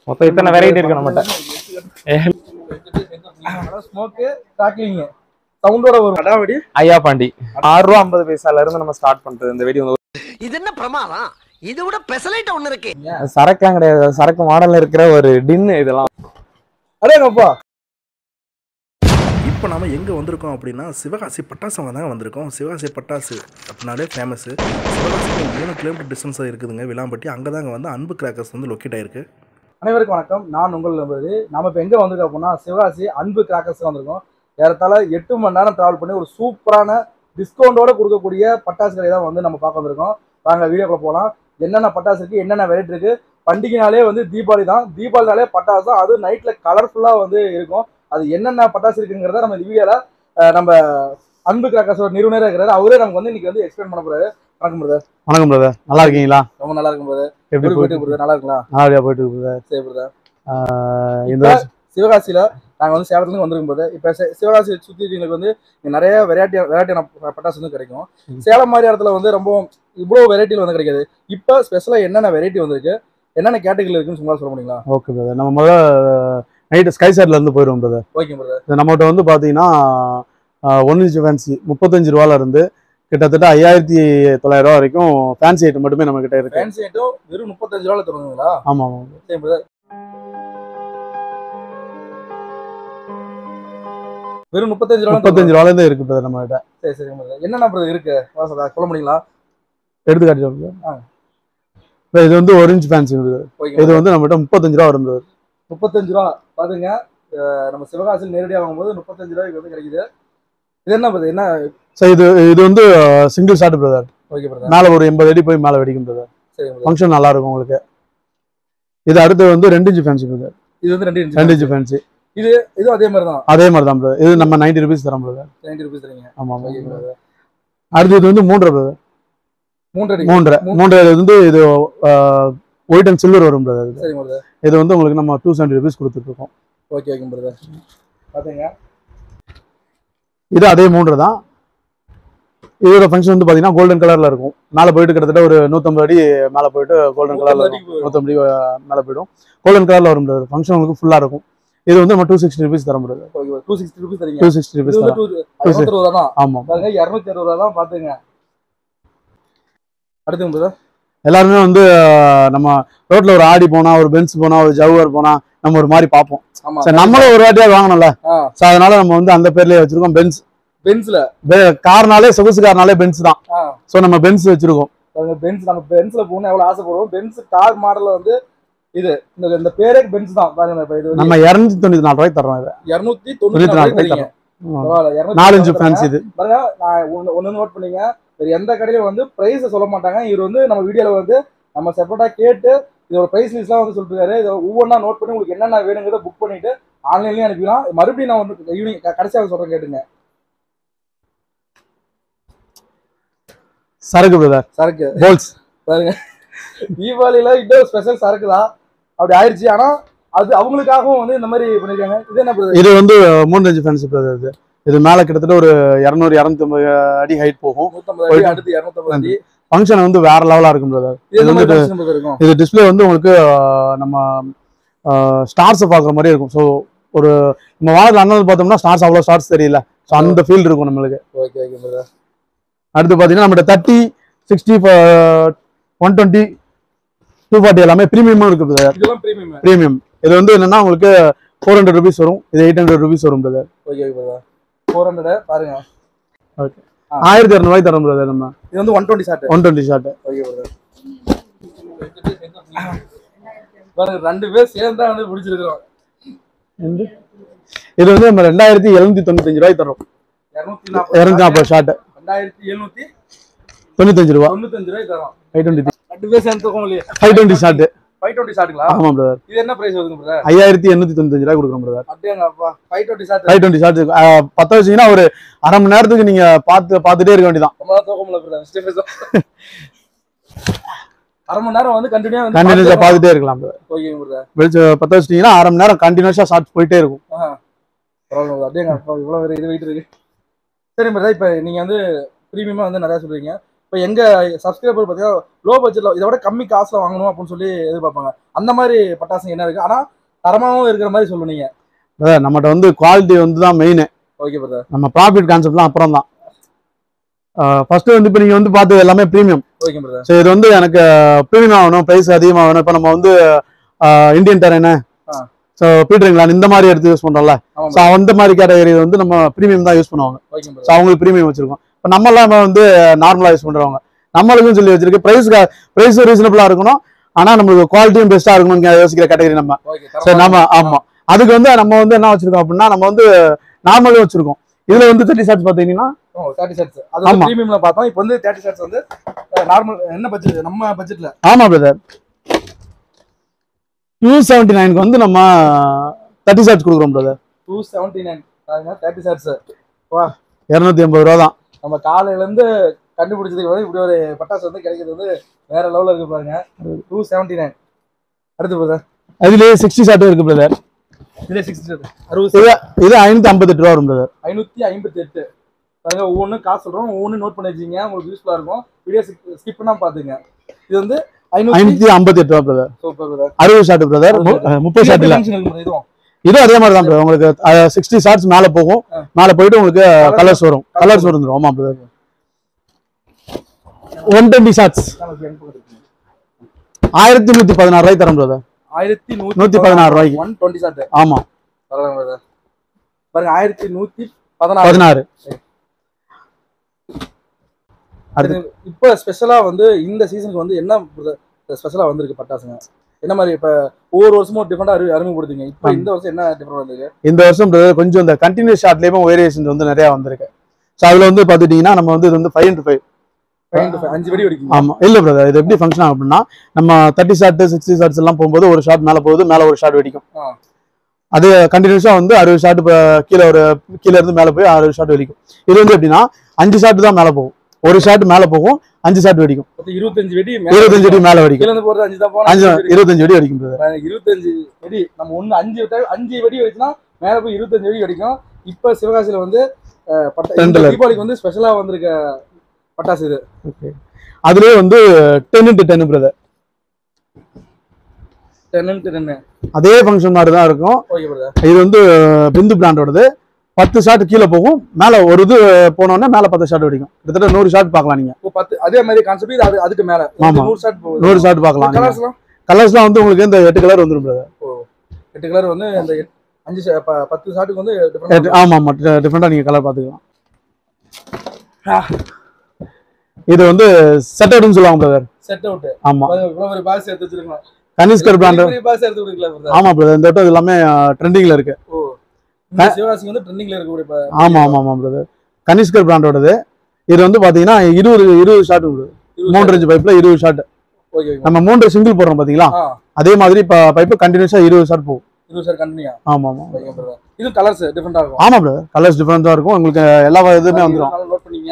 மொத்தம் இத்தனை வெரைட்டி இருக்கு நம்மகிட்ட ஸ்மோக்கு கிராக்லிங் சவுண்டோட வரும் அடாவடி ஐயா பாண்டி ஆறு ரூபா ஐம்பது பைசால இருந்து நம்ம ஸ்டார்ட் பண்றது இந்த வெடி வந்து இது என்ன பிரமாதம் இது விட பெசலைட் ஒண்ணு இருக்கு சரக்குலாம் கிடையாது சரக்கு மாடல்ல இருக்கிற ஒரு டின்னு இதெல்லாம் அடேங்கப்பா இப்போ நாம எங்கே வந்திருக்கோம் அப்படின்னா சிவகாசி பட்டாசு வாங்க தாங்க வந்திருக்கோம் சிவகாசி பட்டாசு அப்படின்னாலே ஃபேமஸு சிவகாசிக்கு மூணு கிலோமீட்டர் டிஸ்டன்ஸாக இருக்குதுங்க விளாம்பட்டி அங்கே தாங்க வந்து அன்பு கிராக்கர்ஸ் வந்து லொக்கேட் ஆயிருக்கு அனைவருக்கும் வணக்கம் நான் உங்கள் நம்பது நாம இப்போ எங்க வந்திருக்கோம் அப்படின்னா சிவகாசி அன்பு கிராக்கர்ஸ் வந்திருக்கோம் ஏறத்தாழ எட்டு மணி நேரம் டிராவல் பண்ணி ஒரு சூப்பரான டிஸ்கவுண்டோட கொடுக்கக்கூடிய பட்டாசுகளை தான் வந்து நம்ம பார்க்க வந்திருக்கோம் வாங்க வீடியோக்குள்ள போகலாம் என்னென்ன பட்டாசு இருக்கு என்னென்ன வெரைட்டி இருக்கு பண்டிகைனாலே வந்து தீபாவளி தான் தீபாவளினாலே பட்டாசு தான் அது நைட்ல கலர்ஃபுல்லா வந்து இருக்கும் அது என்னென்ன பட்டாசு இருக்குங்கிறத நம்ம இந்த வீடியோல அஹ், நம்ம அன்பு கிராக்கர்ஸோட நிறுவனர் இருக்கிறாரு அவரே நமக்கு வந்து இன்னைக்கு வந்து எக்ஸ்பிளைன் பண்ண போறாரு வணக்கம் பிரதர் வணக்கம் பிரதர் நல்லா இருக்கீங்களா ரொம்ப நல்லா இருக்கும் பிரதர் எப்படி எப்படி போயிட்டு போயிட்டு நல்லா இருக்கலாம் நல்லபடியா போயிட்டு இருக்கு brother. சரி பிரதர் ஆஹ் இந்த இப்ப வருஷம் சிவகாசியில நாங்க வந்து சேலத்துலேருந்து வந்திருக்கும் போது இப்போ சிவகாசி சுற்றி இருக்கவங்களுக்கு வந்து இங்க நிறைய வெரைட்டி வெரைட்டியான பட்டாசு வந்து கிடைக்கும் ம். சேலம் மாதிரி இடத்துல வந்து ரொம்ப இவ்வளோ வெரைட்டியில் வந்து கிடைக்காது இப்போ ஸ்பெஷலாக என்னென்ன வெரைட்டி வந்திருக்கு என்னென்ன கேட்டகரியில் இருக்குன்னு சும்மா சொல்ல முடியுங்களா ஓகே பிரதர் நம்ம முதல்ல நைட்டு ஸ்கை சைட்ல இருந்து போயிடுவோம் பிரதர் ஓகே பிரதர் இது நம்மகிட்ட வந்து பாத்தீங்கன்னா ஒன் இன்ச் ஃபேன்சி முப்பத்தஞ்சு ரூபால இருந்து கிட்டத்தட்ட ஐயாயிரத்தி தொள்ளாயிரம் ரூபா வரைக்கும் ஃபேன்சி ஐட்டம் மட்டுமே நம்ம கிட்ட இருக்கு ஃபேன்சி ஐட்டம் வெறும் முப்பத்தஞ்சு ரூபாயில் தருவாங்களா ஆமா ஆமா சரி பிரதர் வெறும் முப்பத்தஞ்சு ரூபா முப்பத்தஞ்சு ரூபால இருந்து இருக்கு பிரதர் நம்ம கிட்ட சரி சரி பிரதர் என்னென்ன பிரதர் இருக்கு வா சொல்ல சொல்ல முடியுங்களா எடுத்துக்காட்டி ஆ. சொல்லுங்க இப்ப இது வந்து ஒரு இன்ச் ஃபேன்சி இது ஓகே இது வந்து நம்மகிட்ட முப்பத்தஞ்சு ரூபா வரும் brother. முப்பத்தஞ்சு ரூபா பாருங்க அஹ் நம்ம சிவகாசியில் நேரடியாக வாங்கும்போது முப்பத்தஞ்சு ரூபாய்க்கு வந்து கிடைக்குது இது என்ன பிரதர் என்ன ஸோ இது இது வந்து single shot brother okay brother மேல ஒரு எண்பது அடி போய் மேல வெடிக்கும் பிரதர் சரி பிரதர் ஃபங்க்ஷன் நல்லா இருக்கும் உங்களுக்கு இது அடுத்து வந்து ரெண்டு இன்ச் ஃபேன்சி பிரதர் இது வந்து ரெண்டு ரெண்டு இன்ச்சு இன்ச் ஃபேன்சி இதுவும் அதே மாதிரி தான் அதே மாதிரி தான் பிரதர் இது நம்ம நைன்டி ருபீஸ் தரோம் பிரதர் நைன்டி ருபீஸ் தரீங்க ஆமா ஆமா ஓகே பிரதர் அடுத்து இது வந்து மூன்றரை பிரதர் மூன்று அடி மூன்றரை மூ- மூன்றரை இது வந்து இது ஒயிட் அண்ட் சில்வர் வரும் பிரதர் சரி பிரதர் இது வந்து உங்களுக்கு நம்ம டூ செவன்டி ருபீஸ் கொடுத்துட்டு இருக்கோம் ஓகே ஓகே பிரதர் பாத்தீங்க இது அதே மூன்று தான் இதோட ஃபங்க்ஷன் வந்து பாத்தீங்கன்னா கோல்டன் கலர்ல இருக்கும் மேலே போயிட்டு கிட்டத்தட்ட ஒரு நூத்தம்பது அடி மேலே போயிட்டு கோல்டன் கலர்ல இருக்கும் நூத்தம்பது அடி மேலே போயிடும் கோல்டன் கலர்ல வரும் பிரதர் ஃபங்க்ஷன் உங்களுக்கு ஃபுல்லா இருக்கும் இது வந்து நம்ம டூ சிக்ஸ்டி ருபீஸ் தர முடியாது ஓகே டூ சிக்ஸ்டி ருபீஸ் தரீங்க டூ சிக்ஸ்டி இது ருபீஸ் வந்து தரோம் டூ அறுபத்தி ரூபா தான் ஆமா பாருங்க இரநூத்தி அறுபது ரூபா தான் பாத்துங்க அடுத்து பிரதர் எல்லாருமே வந்து அஹ், நம்ம ரோட்ல ஒரு ஆடி போனா ஒரு பென்ஸ் போனா ஒரு ஜவுவர் போனா நம்ம ஒரு மாதிரி பார்ப்போம் ஆமா சரி நம்மளும் ஒரு வாட்டியா வாங்கணும்ல ஆ. சோ அதனால நம்ம வந்து அந்த பேர்லயே வச்சிருக்கோம் பென்ஸ் பென்ஸ்ல கார்னாலே சொகுசு கார்னாலே பென்ஸ் தான் ஆ. சோ நம்ம பென்ஸ் வச்சிருக்கோம் பாருங்க பென்ஸ் நம்ம பென்ஸ்ல போகணும் எவ்வளவு ஆசைப்படுவோம் பென்ஸ் கார் மாடல்ல வந்து இது இந்த இந்த பேரே பென்ஸ் தான் பாருங்க இப்ப இது வந்து நம்ம இருநூத்தி தொண்ணூத்தி நாலு ரூபாய்க்கு தரோம் இதை இருநூத்தி தொண்ணூத்தி தொண்ணூத்தி நாலு நாலு ரூபாய்க்கு தரீங்க தரோம் பரவாயில்ல, 294 நாலு இன்ச்சு தரீங்க. ஃபேன்ஸ் இது பாருங்க நான் ஒண்ணு ஒண்ணு நோட் பண்ணீங்க வேற எந்த கடையில வந்து பிரைஸ் சொல்ல மாட்டாங்க இவர் வந்து நம்ம வீடியோல வந்து நம்ம செப்பரேட்டா கேட்டு இதோட பிரைஸ் லிஸ்ட்லாம் வந்து சொல்லிருக்காரு இதை ஒவ்வொன்றா நோட் பண்ணி உங்களுக்கு என்னென்ன வேணுங்கிறத புக் பண்ணிட்டு ஆன்லைன்லயும் அனுப்பிக்கலாம் மறுபடியும் நான் வந்து ஈவினிங் கடைசியாக சொல்றேன் கேட்டுங்க சரக்கு பிரதர் சரக்கு போல்ஸ் பாருங்க தீபாவளியில இன்னும் ஸ்பெஷல் சரக்கு தான் அப்படி ஆயிடுச்சு ஆனா அது அவங்களுக்காகவும் வந்து இந்த மாதிரி பண்ணிருக்காங்க இது என்ன பிரதர் இது வந்து மூணு இன்ச்சு ஃபேன்சி பிரதர் இது இது மேல கிட்டத்தட்ட ஒரு இரநூறு இரநூத்தி அடி ஹைட் போகும் நூத்தம்பது அடி அடுத்து இரநூத்தம்பது அடி ஃபங்க்ஷன் வந்து வேற லெவலா இருக்கும் பிரதர் இது எந்த மாதிரி இது function brother இருக்கும் இது டிஸ்ப்ளே வந்து உங்களுக்கு அஹ், நம்ம ஸ்டார்ஸை பார்க்குற மாதிரி இருக்கும் ஸோ ஒரு நம்ம வானத்தில் அண்ணன் பார்த்தோம்னா ஸ்டார்ஸ் அவ்வளோ ஸ்டார்ஸ் தெரியல ஸோ அந்த ஃபீல் இருக்கும் நம்மளுக்கு ஓகே ஓகே பிரதர் அடுத்து பார்த்தீங்கன்னா நம்மகிட்ட thirty sixty one twenty two forty எல்லாமே ப்ரீமியமும் இருக்குது பிரதர் இதெல்லாம் பிரீமியம் ப்ரீமியம் இது வந்து என்னன்னா உங்களுக்கு ஃபோர் ஹண்ட்ரட் ருபீஸ் வரும் இது எயிட் ஹண்ட்ரட் ருபீஸ் வரும் brother okay okay brother four hundred பாருங்க ஆயிரத்தி இரநூறுவாய்க்கு தரோம் பிரதர் நம்ம இது வந்து one twenty short one twenty short okay brother பாருங்க ரெண்டு பேர் சேர்ந்து தான் வந்து பிடிச்சிருக்கிறோம் இது வந்து நம்ம ரெண்டாயிரத்தி எழுநூத்தி தொண்ணூத்தஞ்சு ரூபாய்க்கு தரோம் இரநூத்தி இரநூத்தி நாற்பது ஷார்ட் ரெண்டாயிரத்தி எழுநூத்தி தொண்ணூத்தஞ்சு ரூபா தொண்ணூத்தஞ்சு ரூபாய் தரோம் ஃபைவ் டுவெண்ட்டி ரெண்டு பேர் சேர்ந்து தூக்கம் இல்லையா five twenty shot five twenty ஷார்ட்டுங்களா ஆமா பிரதர் இது என்ன பிரைஸ் வருதுங்க பிரதர் ஐயாயிரத்தி எண்ணூத்தி தொண்ணூத்தஞ்சு ரூபாய் கொடுக்குறோம் பிரதர் அப்படியேங்கப்பா five twenty shot five twenty shot பத்த வச்சீங்கன்னா ஒரு அரை மணி நேரத்துக்கு நீங்க பார்த்து பார்த்துட்டே இருக்க வேண்டியதான் ரொம்ப நாள் தூக்கம் இல்லை பிரதர் ஸ்டே பேச அரை மணி நேரம் வந்து கண்டினியூ வந்து கண்டினியூஸா பார்த்துட்டே இருக்கலாம் brother. ஓகே பிரதர் வெளிச்ச பத்த வச்சிட்டீங்கன்னா அரை மணி நேரம் கண்டினியூஸா ஷார்ட் போயிட்டே இருக்கும் பரவாயில்ல அப்படியேங்க அப்பா இவ்வளோ வேறு இது வெயிட் இருக்கு சரி பிரதர் இப்போ நீங்கள் வந்து ப்ரீமியமாக வந்து நிறையா சொல்றீங்க இப்போ எங்க சப்ஸ்கிரைபர் பார்த்தீங்கன்னா லோ பட்ஜெட்ல இதை விட கம்மி காசுல வாங்கணும் அப்படின்னு சொல்லி எதிர்பார்ப்பாங்க அந்த மாதிரி பட்டாசுங்க என்ன இருக்கு ஆனா தரமாவும் இருக்கிற மாதிரி சொல்லுவீங்க brother, நம்மகிட்ட வந்து குவாலிட்டி வந்து தான் மெயின் ஓகே பிரதர் நம்ம ப்ராஃபிட் கான்செப்ட்லாம் அப்புறம் தான் ஃபர்ஸ்ட் வந்து இப்போ நீங்க வந்து பார்த்தது எல்லாமே ப்ரீமியம் ஓகே பிரதர் ஸோ இது வந்து எனக்கு ப்ரீமியம் ஆகணும் ப்ரைஸ் அதிகமாக வேணும் இப்போ நம்ம வந்து இந்தியன் டெரெனு ஆ. ஸோ பீட்டரிங்லான் இந்த மாதிரி எடுத்து யூஸ் பண்றோம்ல ஆமா ஸோ அந்த மாதிரி கேட்டகரி வந்து நம்ம ப்ரீமியம் தான் யூஸ் பண்ணுவாங்க ஓகே ஸோ பிரதர் அவங்களுக்கு ப்ரீமியம் வச்சிருக்கோம் இப்போ நம்ம எல்லாம் வந்து நார்மலாக யூஸ் பண்றவங்க நம்மளுக்கும் சொல்லி வச்சிருக்கு ப்ரைஸ் ப்ரைஸ் ரீசனபிளா இருக்கணும் ஆனா நம்மளுக்கு குவாலிட்டியும் பெஸ்டா இருக்கணும்னு யோசிக்கிற கேட்டகரி நம்ம ஓகே சரி நம்ம ஆமா அதுக்கு வந்து நம்ம வந்து என்ன வச்சிருக்கோம் அப்படின்னா நம்ம வந்து நார்மலும் வச்சிருக்கோம் இதுல வந்து தேர்ட்டி ஷார்ட்ஸ் பாத்தீங்கன்னா தேர்ட்டி ஷர்ட்ஸ் அது ஆமா. வந்து ப்ரீமியம்ல பார்த்தோம் இப்போ வந்து தேர்ட்டி ஷர்ட்ஸ் வந்து நார்மல் என்ன பட்ஜெட் நம்ம பட்ஜெட்ல ஆமா பிரதர் டூ செவன்டி நைனுக்கு வந்து நம்ம தேர்ட்டி ஷார்ட்ஸ் கொடுக்குறோம் brother two seventy nine thirty shots இரநூத்தி எண்பது ரூபா தான் நம்ம காலையில இருந்து கண்டுபிடிச்சதுக்கு வந்து இப்படி ஒரு பட்டாசு வந்து கிடைக்கிறது வந்து வேற லெவல்ல இருக்கு பாருங்க டூ செவன்டி நைன் அடுத்து பிரதர் அதுலயே சிக்ஸ்டி ஷார்ட்டும் இருக்கு பிரதர் இதுல சிக்ஸ்டி அறுபது இது இது ஐநூத்தி ஐம்பத்தெட்டு ரூபா வரும் பிரதர் ஐநூத்தி ஐம்பத்தி எட்டு பாருங்க ஒவ்வொன்றும் காசு சொல்றோம் ஒவ்வொன்று நோட் பண்ணி வச்சுங்க உங்களுக்கு யூஸ்ஃபுல்லா இருக்கும் வீடியோ ஸ்கிப் பண்ணா பாத்துங்க இது வந்து ஐநூத்தி ஐநூத்தி ஐம்பத்தெட்டு ரூபா பிரதர் சூப்பர் பிரதர் அறுபது ஷார்ட் பிரதர் முப்பது ஷார்ட் இல்ல இதுவும் இது அதே மாதிரி தான் brother. உங்களுக்கு சிக்ஸ்டி ஷார்ட்ஸ் மேல போகும் ஆ. மேல போயிட்டு உங்களுக்கு கலர்ஸ் வரும் கலர்ஸ் வந்துரும் ஆமா பிரதர் ஒன் டுவெண்ட்டி ஷார்ட்ஸ் நமக்கு எங்க போகுது? ஆயிரத்தி நூத்தி பதினாறு ரூபாய் தரும் பிரதர் ஆயிரத்தி நூத்தி பதினாறு ரூபாய்க்கு. ஒன் டுவெண்ட்டி சாட் ஆமா பரவாயில்ல பிரதர் பாருங்க ஆயிரத்தி நூத்தி பதினாறு பதினாறு இப்போ ஸ்பெஷலா வந்து இந்த சீசனுக்கு வந்து என்ன ஸ்பெஷலா வந்திருக்கு பட்டாசுங்க என்ன மாதிரி இப்ப ஒவ்வொரு வருஷமும் டிஃபரெண்டா அறிமுகப்படுத்துங்க இப்போ ஆமா. இந்த வருஷம் என்ன டிஃபரெண்ட் வந்திருக்கு இந்த வருஷம் brother கொஞ்சம் இந்த கண்டினியூஸ் ஷார்ட்லயுமே வேரியேஷன் வந்து நிறைய வந்திருக்கு ஸோ அதுல வந்து பாத்துட்டீங்கன்னா நம்ம வந்து இது வந்து five into five Five to five, அஞ்சு வெடி வெடிக்கும் ஆமா இல்ல பிரதர் இது எப்படி ஃபங்க்ஷன் ஆகும் அப்படின்னா நம்ம தேர்ட்டி ஷார்ட் சிக்ஸ்டி ஷார்ட்ஸ் எல்லாம் போகும்போது ஒரு ஷாட் மேல போகுது மேல ஒரு ஷாட் வெடிக்கும் ஆ. அது கண்டினியூஸா வந்து அறுபது ஷாட் கீழே ஒரு கீழே இருந்து மேல போய் அறுபது ஷாட் வெடிக்கும் இது வந்து எப்படின்னா அஞ்சு ஷாட் தான் மேல போகும் ஒரு ஷாட் மேல போகும் அஞ்சு ஷாட் வெடிக்கும் மொத்தம் இருபத்தஞ்சு வெடி மேல இருபத்தஞ்சு அடி மேல வெடிக்கும் கீழ இருந்து போறது அஞ்சு தான் போனா அஞ்சு அஞ்சு வெடி. இருபத்தஞ்சு அடி வெடிக்கும் பிரதர் பாருங்க, இருபத்தஞ்சு வெடி நம்ம ஒண்ணு அஞ்சு விட்டா- அஞ்சு வெடி வெடிச்சுன்னா மேல போய் இருபத்தஞ்சு வெடி வெடிக்கும் இப்ப சிவகாசியில வந்து அஹ், பட்ட- இந்த ரெண்டுல. தீபாவளிக்கு வந்து ஸ்பெஷலா வந்திருக்க பட்டாசு இது அதுலயே வந்து ten into ten brother ten ten அதே ஃபங்க்ஷன் மாதிரி தான் இருக்கும் ஓகே பிரதர் இது வந்து பிந்து பிராண்டோடது பத்து ஷாட் கீழே போகும் மேல ஒரு இது போனோடனே மேல பத்து ஷாட் வெடிக்கும் கிட்டத்தட்ட நூறு ஷாட் பார்க்கலாம் நீங்க இப்போ பத்து அதே மாதிரி கான்செப்ட் இது அது அதுக்கு மேல இது ஆமா. நூறு ஷாட் போகுது நூறு ஷாட் பார்க்கலாம் கலர்ஸ்லாம் கலர்ஸ்லாம் வந்து உங்களுக்கு இந்த எட்டு கலர் வந்துரும் பிரதர் எட்டு கலர் வந்து அந்த எட்- அஞ்சு ஷா- ப- பத்து ஷாட்டுக்கு வந்து different ஆமா ஆமா டிஃப்ரெண்டா நீங்க கலர் பாத்துக்கலாம் இது வந்து செட் அவுட்னு சொல்லுவாங்க பிரதர் செட் அவுட் ஆமா இவ்வளவு ஒரு பாக்ஸ் எடுத்து வச்சிருக்கோம் கனிஷ்கர் பிராண்ட் பாக்ஸ் எடுத்து கொடுக்கல பிரதர் ஆமா பிரதர் இந்த வட்டம் எல்லாமே ட்ரெண்டிங்ல இருக்கு ஓ இந்த சிவகாசி வந்து ட்ரெண்டிங்ல இருக்கக்கூடிய ப- ஆமா ஆமா ஆமா பிரதர் கனிஷ்கர் பிராண்டோடது இது வந்து பாத்தீங்கன்னா இருபது இருபது ஷாட் இருபது மூன்று இன்ச் பைப்ல இருபது ஷாட் ஓகே ஓகே நம்ம மூன்று சிங்கிள் போடுறோம் பாத்தீங்களா ஆ அதே மாதிரி இப்ப பைப்பு கண்டினியூஸா இருபது ஷாட் போகும் இருபது சார் கண்டினியூ ஆமா ஆமா ஓகே பிரதர் இது கலர்ஸ் டிஃபரெண்டா இருக்கும் ஆமா பிரதர் கலர்ஸ் டிஃபரெண்டா இருக்கும் உங்களுக்கு எல்லா இதுவுமே வந்துடும் நோட் பண்ணீங்க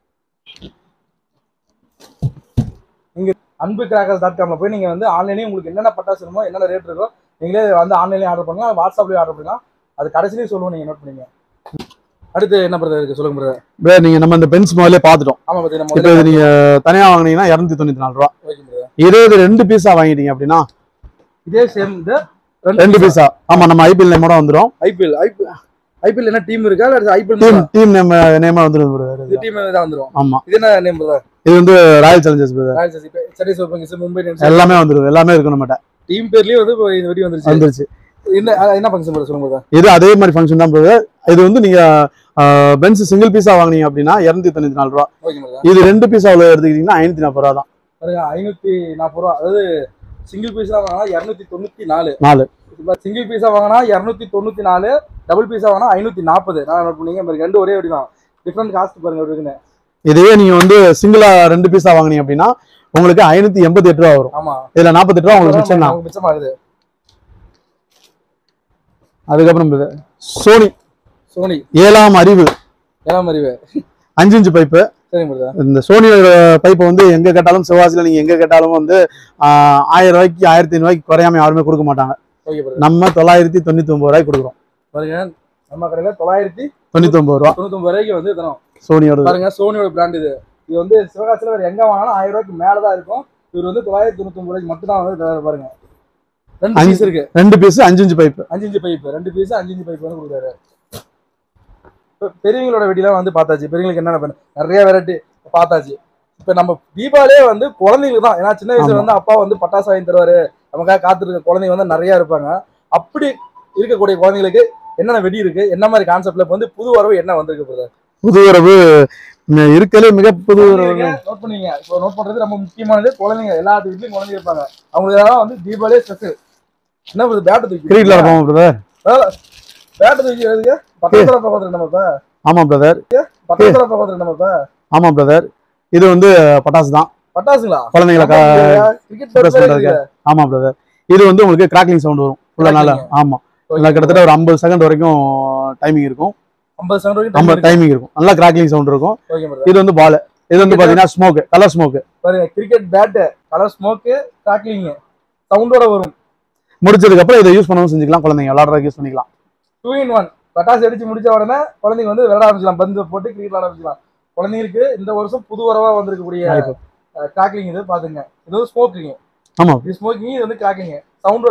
நீங்க அன்பு கிராக்கர்ஸ் டாட் காம்ல போய் நீங்க வந்து ஆன்லைனே உங்களுக்கு என்னென்ன பட்டாசு வேணுமோ என்னென்ன ரேட் இருக்கோ நீங்களே வந்து ஆன்லைன்லயே ஆர்டர் பண்ணலாம் வாட்ஸ்அப்லயே ஆர்டர் பண்ணலாம் அது கடைசிலேயே சொல்லுவோம் நீங்க நோட் பண்ணீங்க அடுத்து என்ன பிரதர் இருக்கு சொல்லுங்க பிரதர் பிரதர் நீங்க நம்ம இந்த பென்ஸ் முதல்ல பாத்துட்டோம் ஆமா பத்தி நம்ம இப்போ இது நீங்க தனியா வாங்குனீங்கன்னா இரநூத்தி தொண்ணூத்தி நாலு ரூபா ஓகே பிரதர் இதே இது ரெண்டு பீஸா வாங்கிட்டீங்க அப்படின்னா இதே சேம் இது ரெண்டு பீஸா ஆமா நம்ம ஐபிஎல் நேமோட வந்துடும் ஐபிஎல் ஐபிஎல் ஐபிஎல் என்ன டீம் இருக்கா இல்ல ஐபிஎல் டீம் டீம் நேம் நேமா வந்துடும் பிரதர் இது டீம் தான் வந்துரும் ஆமா இது என்ன நேம் பிரதர் இது வந்து Royal Challengers brother Royal Chennai Chennai Super Kings Mumbai Indians எல்லாமே வந்துடும் எல்லாமே இருக்கு நம்மகிட்ட டீம் பேர்லயே வந்து இப்போ இந்த வெடி வந்துருச்சு வந்துருச்சு என்ன அஹ் என்ன ஃபங்க்ஷன் பிரதர் சொல்லுங்க பிரதர் இது அதே மாதிரி ஃபங்க்ஷன் தான் பிரதர் இது வந்து நீங்க பென்ஸ் சிங்கிள் பீஸா வாங்குனீங்க அப்படின்னா இரநூத்தி தொண்ணூத்தி நாலு ரூபா ஓகே பிரதர் இது ரெண்டு பீஸா அவ்வளவு எடுத்துக்கிட்டீங்கன்னா ஐநூத்தி நாற்பது ரூபா தான் பாருங்க ஐநூத்தி நாற்பது ரூபா அதாவது சிங்கிள் பீஸா வாங்கினா இரநூத்தி தொண்ணூத்தி நாலு நாலு சிங்கிள் பீஸா வாங்கினா இரநூத்தி தொண்ணூத்தி நாலு டபுள் பீஸா வாங்கினா ஐநூத்தி நாற்பது நான் நோட் பண்ணீங்க பாருங்க ரெண்டு ஒரே வெடி தான் டிஃப்ரெண்ட் காஸ்ட் பாருங்க எப்படி இருக்குன்னு இதுவே நீங்க வந்து சிங்கிளா ரெண்டு பீஸா வாங்குனீங்க அப்படின்னா உங்களுக்கு ஐநூத்தி எண்பத்தி எட்டு ரூபா வரும் ஆமா இதுல நாற்பத்தெட்டு ரூபா உங்களுக்கு மிச்சம் தான் நமக்கு மிச்சமாகுது அதுக்கப்புறம் சோனி சோனி ஏழாம் அறிவு ஏழாம் அறிவு அஞ்சு இன்ச்சு பைப்பு சரிங்க பிரதர் இந்த சோனியோட பைப்பை வந்து எங்க கேட்டாலும் சிவாசில நீங்க எங்க கேட்டாலும் வந்து ஆஹ், ஆயிரம் ரூபாய்க்கு ஆயிரத்தி ஐநூறுவாய்க்கு குறையாம யாருமே கொடுக்க மாட்டாங்க ஓகே பிரதர் நம்ம தொள்ளாயிரத்தி தொண்ணூத்தி ஒன்பது ரூபாய்க்கு கொடுக்குறோம் பாருங்க நம்ம கடையில தொள்ளாயிரத்தி தொண்ணூத்தி ஒன்பது ரூபா தொண்ணூத்தொன்பது ரூபாய்க்கு வந்து தரோம் சோனியோட பாருங்க சோனியோட பிராண்ட் இது இது வந்து சிவகாசியில வேற எங்க வாங்கினாலும் ஆயிரம் ரூபாய்க்கு மேல தான் இருக்கும் இவர் வந்து தொள்ளாயிரத்தி தொண்ணூத்தி ஒன்பது ரூபாய்க்கு மட்டும் தான் வந்து தராரு பாருங்க ரெண்டு அஞ்சு- பீஸ் இருக்கு ரெண்டு பீஸ் அஞ்சு இன்ச்சு பைப்பு அஞ்சு இன்ச்சு பைப் ரெண்டு பீஸ் அஞ்சு இன்ச்சு பைப் வந்து கொடுக்குறாரு இப்ப பெரியவங்களோட வெடிலாம் வந்து பார்த்தாச்சு பெரியவங்களுக்கு என்னென்ன பண்ண நிறைய வெரைட்டி பார்த்தாச்சு இப்ப நம்ம தீபாவளியே வந்து குழந்தைங்களுக்கு தான் ஏன்னா சின்ன வயசுல ஆமா. வந்து அப்பா வந்து பட்டாசு வாங்கி தருவாரு நமக்காக காத்திருக்க குழந்தைங்க வந்து நிறைய இருப்பாங்க அப்படி இருக்கக்கூடிய குழந்தைங்களுக்கு என்னென்ன வெடி இருக்கு என்ன மாதிரி கான்செப்ட்ல இப்ப வந்து புது வரவு என்ன வந்திருக்கு brother? புது உறவு இருக்கலே மிக புது உறவு குழந்தைங்க நோட் பண்ணீங்க இப்போ நோட் பண்றது ரொம்ப முக்கியமானது குழந்தைங்க எல்லா வீட்லயும் குழந்தைங்க இருப்பாங்க அவங்களுக்கு தான் வந்து தீபாவளியே ஸ்பெஷல் என்ன பண்ணுறது பேட்டை தூக்கி கிரீட்ல இருப்போம் பிரதர் பேட்டை தூக்கி எழுதுங்க பட்டாசுல பார்க்கறது நம்ம இப்ப ஆமா பிரதர் பட்டாசுல பார்க்கறது நம்ம இப்ப ஆமா பிரதர் இது வந்து பட்டாசு தான் பட்டாசுங்களா குழந்தைங்களை கிரிக்கெட் express பண்றதுக்கு. ஆமா பிரதர் இது வந்து உங்களுக்கு கிராக்லிங் சவுண்ட் வரும் ஃபுல்லா நாள ஆமா நல்லா கிட்டத்தட்ட ஒரு ஐம்பது செகண்ட் வரைக்கும் டைமிங் இருக்கும் ஐம்பது செகண்ட் வரைக்கும் நம்ம time இருக்கு. டைமிங் இருக்கும் நல்லா கிராக்லிங் சவுண்ட் இருக்கும் Okay, brother. இது வந்து பால் இது வந்து பாத்தீங்கன்னா ஸ்மோக் கலர் ஸ்மோக் பாருங்க cricket bat colour smoke crackling சவுண்டோட வரும் முடிச்சதுக்கு அப்புறம் இதை யூஸ் பண்ணவும் செஞ்சுக்கலாம் குழந்தைங்க விளாடுறதுக்கு யூஸ் பண்ணிக்கலாம் டூ இன் ஒன் பட்டாசு அடிச்சு முடிச்ச உடனே குழந்தைங்க வந்து விளையாட ஆரம்பிக்கலாம் பந்து போட்டு கிரிக்கெட் விளையாட ஆரம்பிக்கலாம் குழந்தைங்களுக்கு இந்த வருஷம் புது வரவா வந்திருக்கக்கூடிய கிராக்லிங் இது பாத்துங்க இது வந்து ஸ்மோக்கிங் ஆமா இது ஸ்மோக்கிங் இது வந்து கிராக்கிங் சவுண்டோட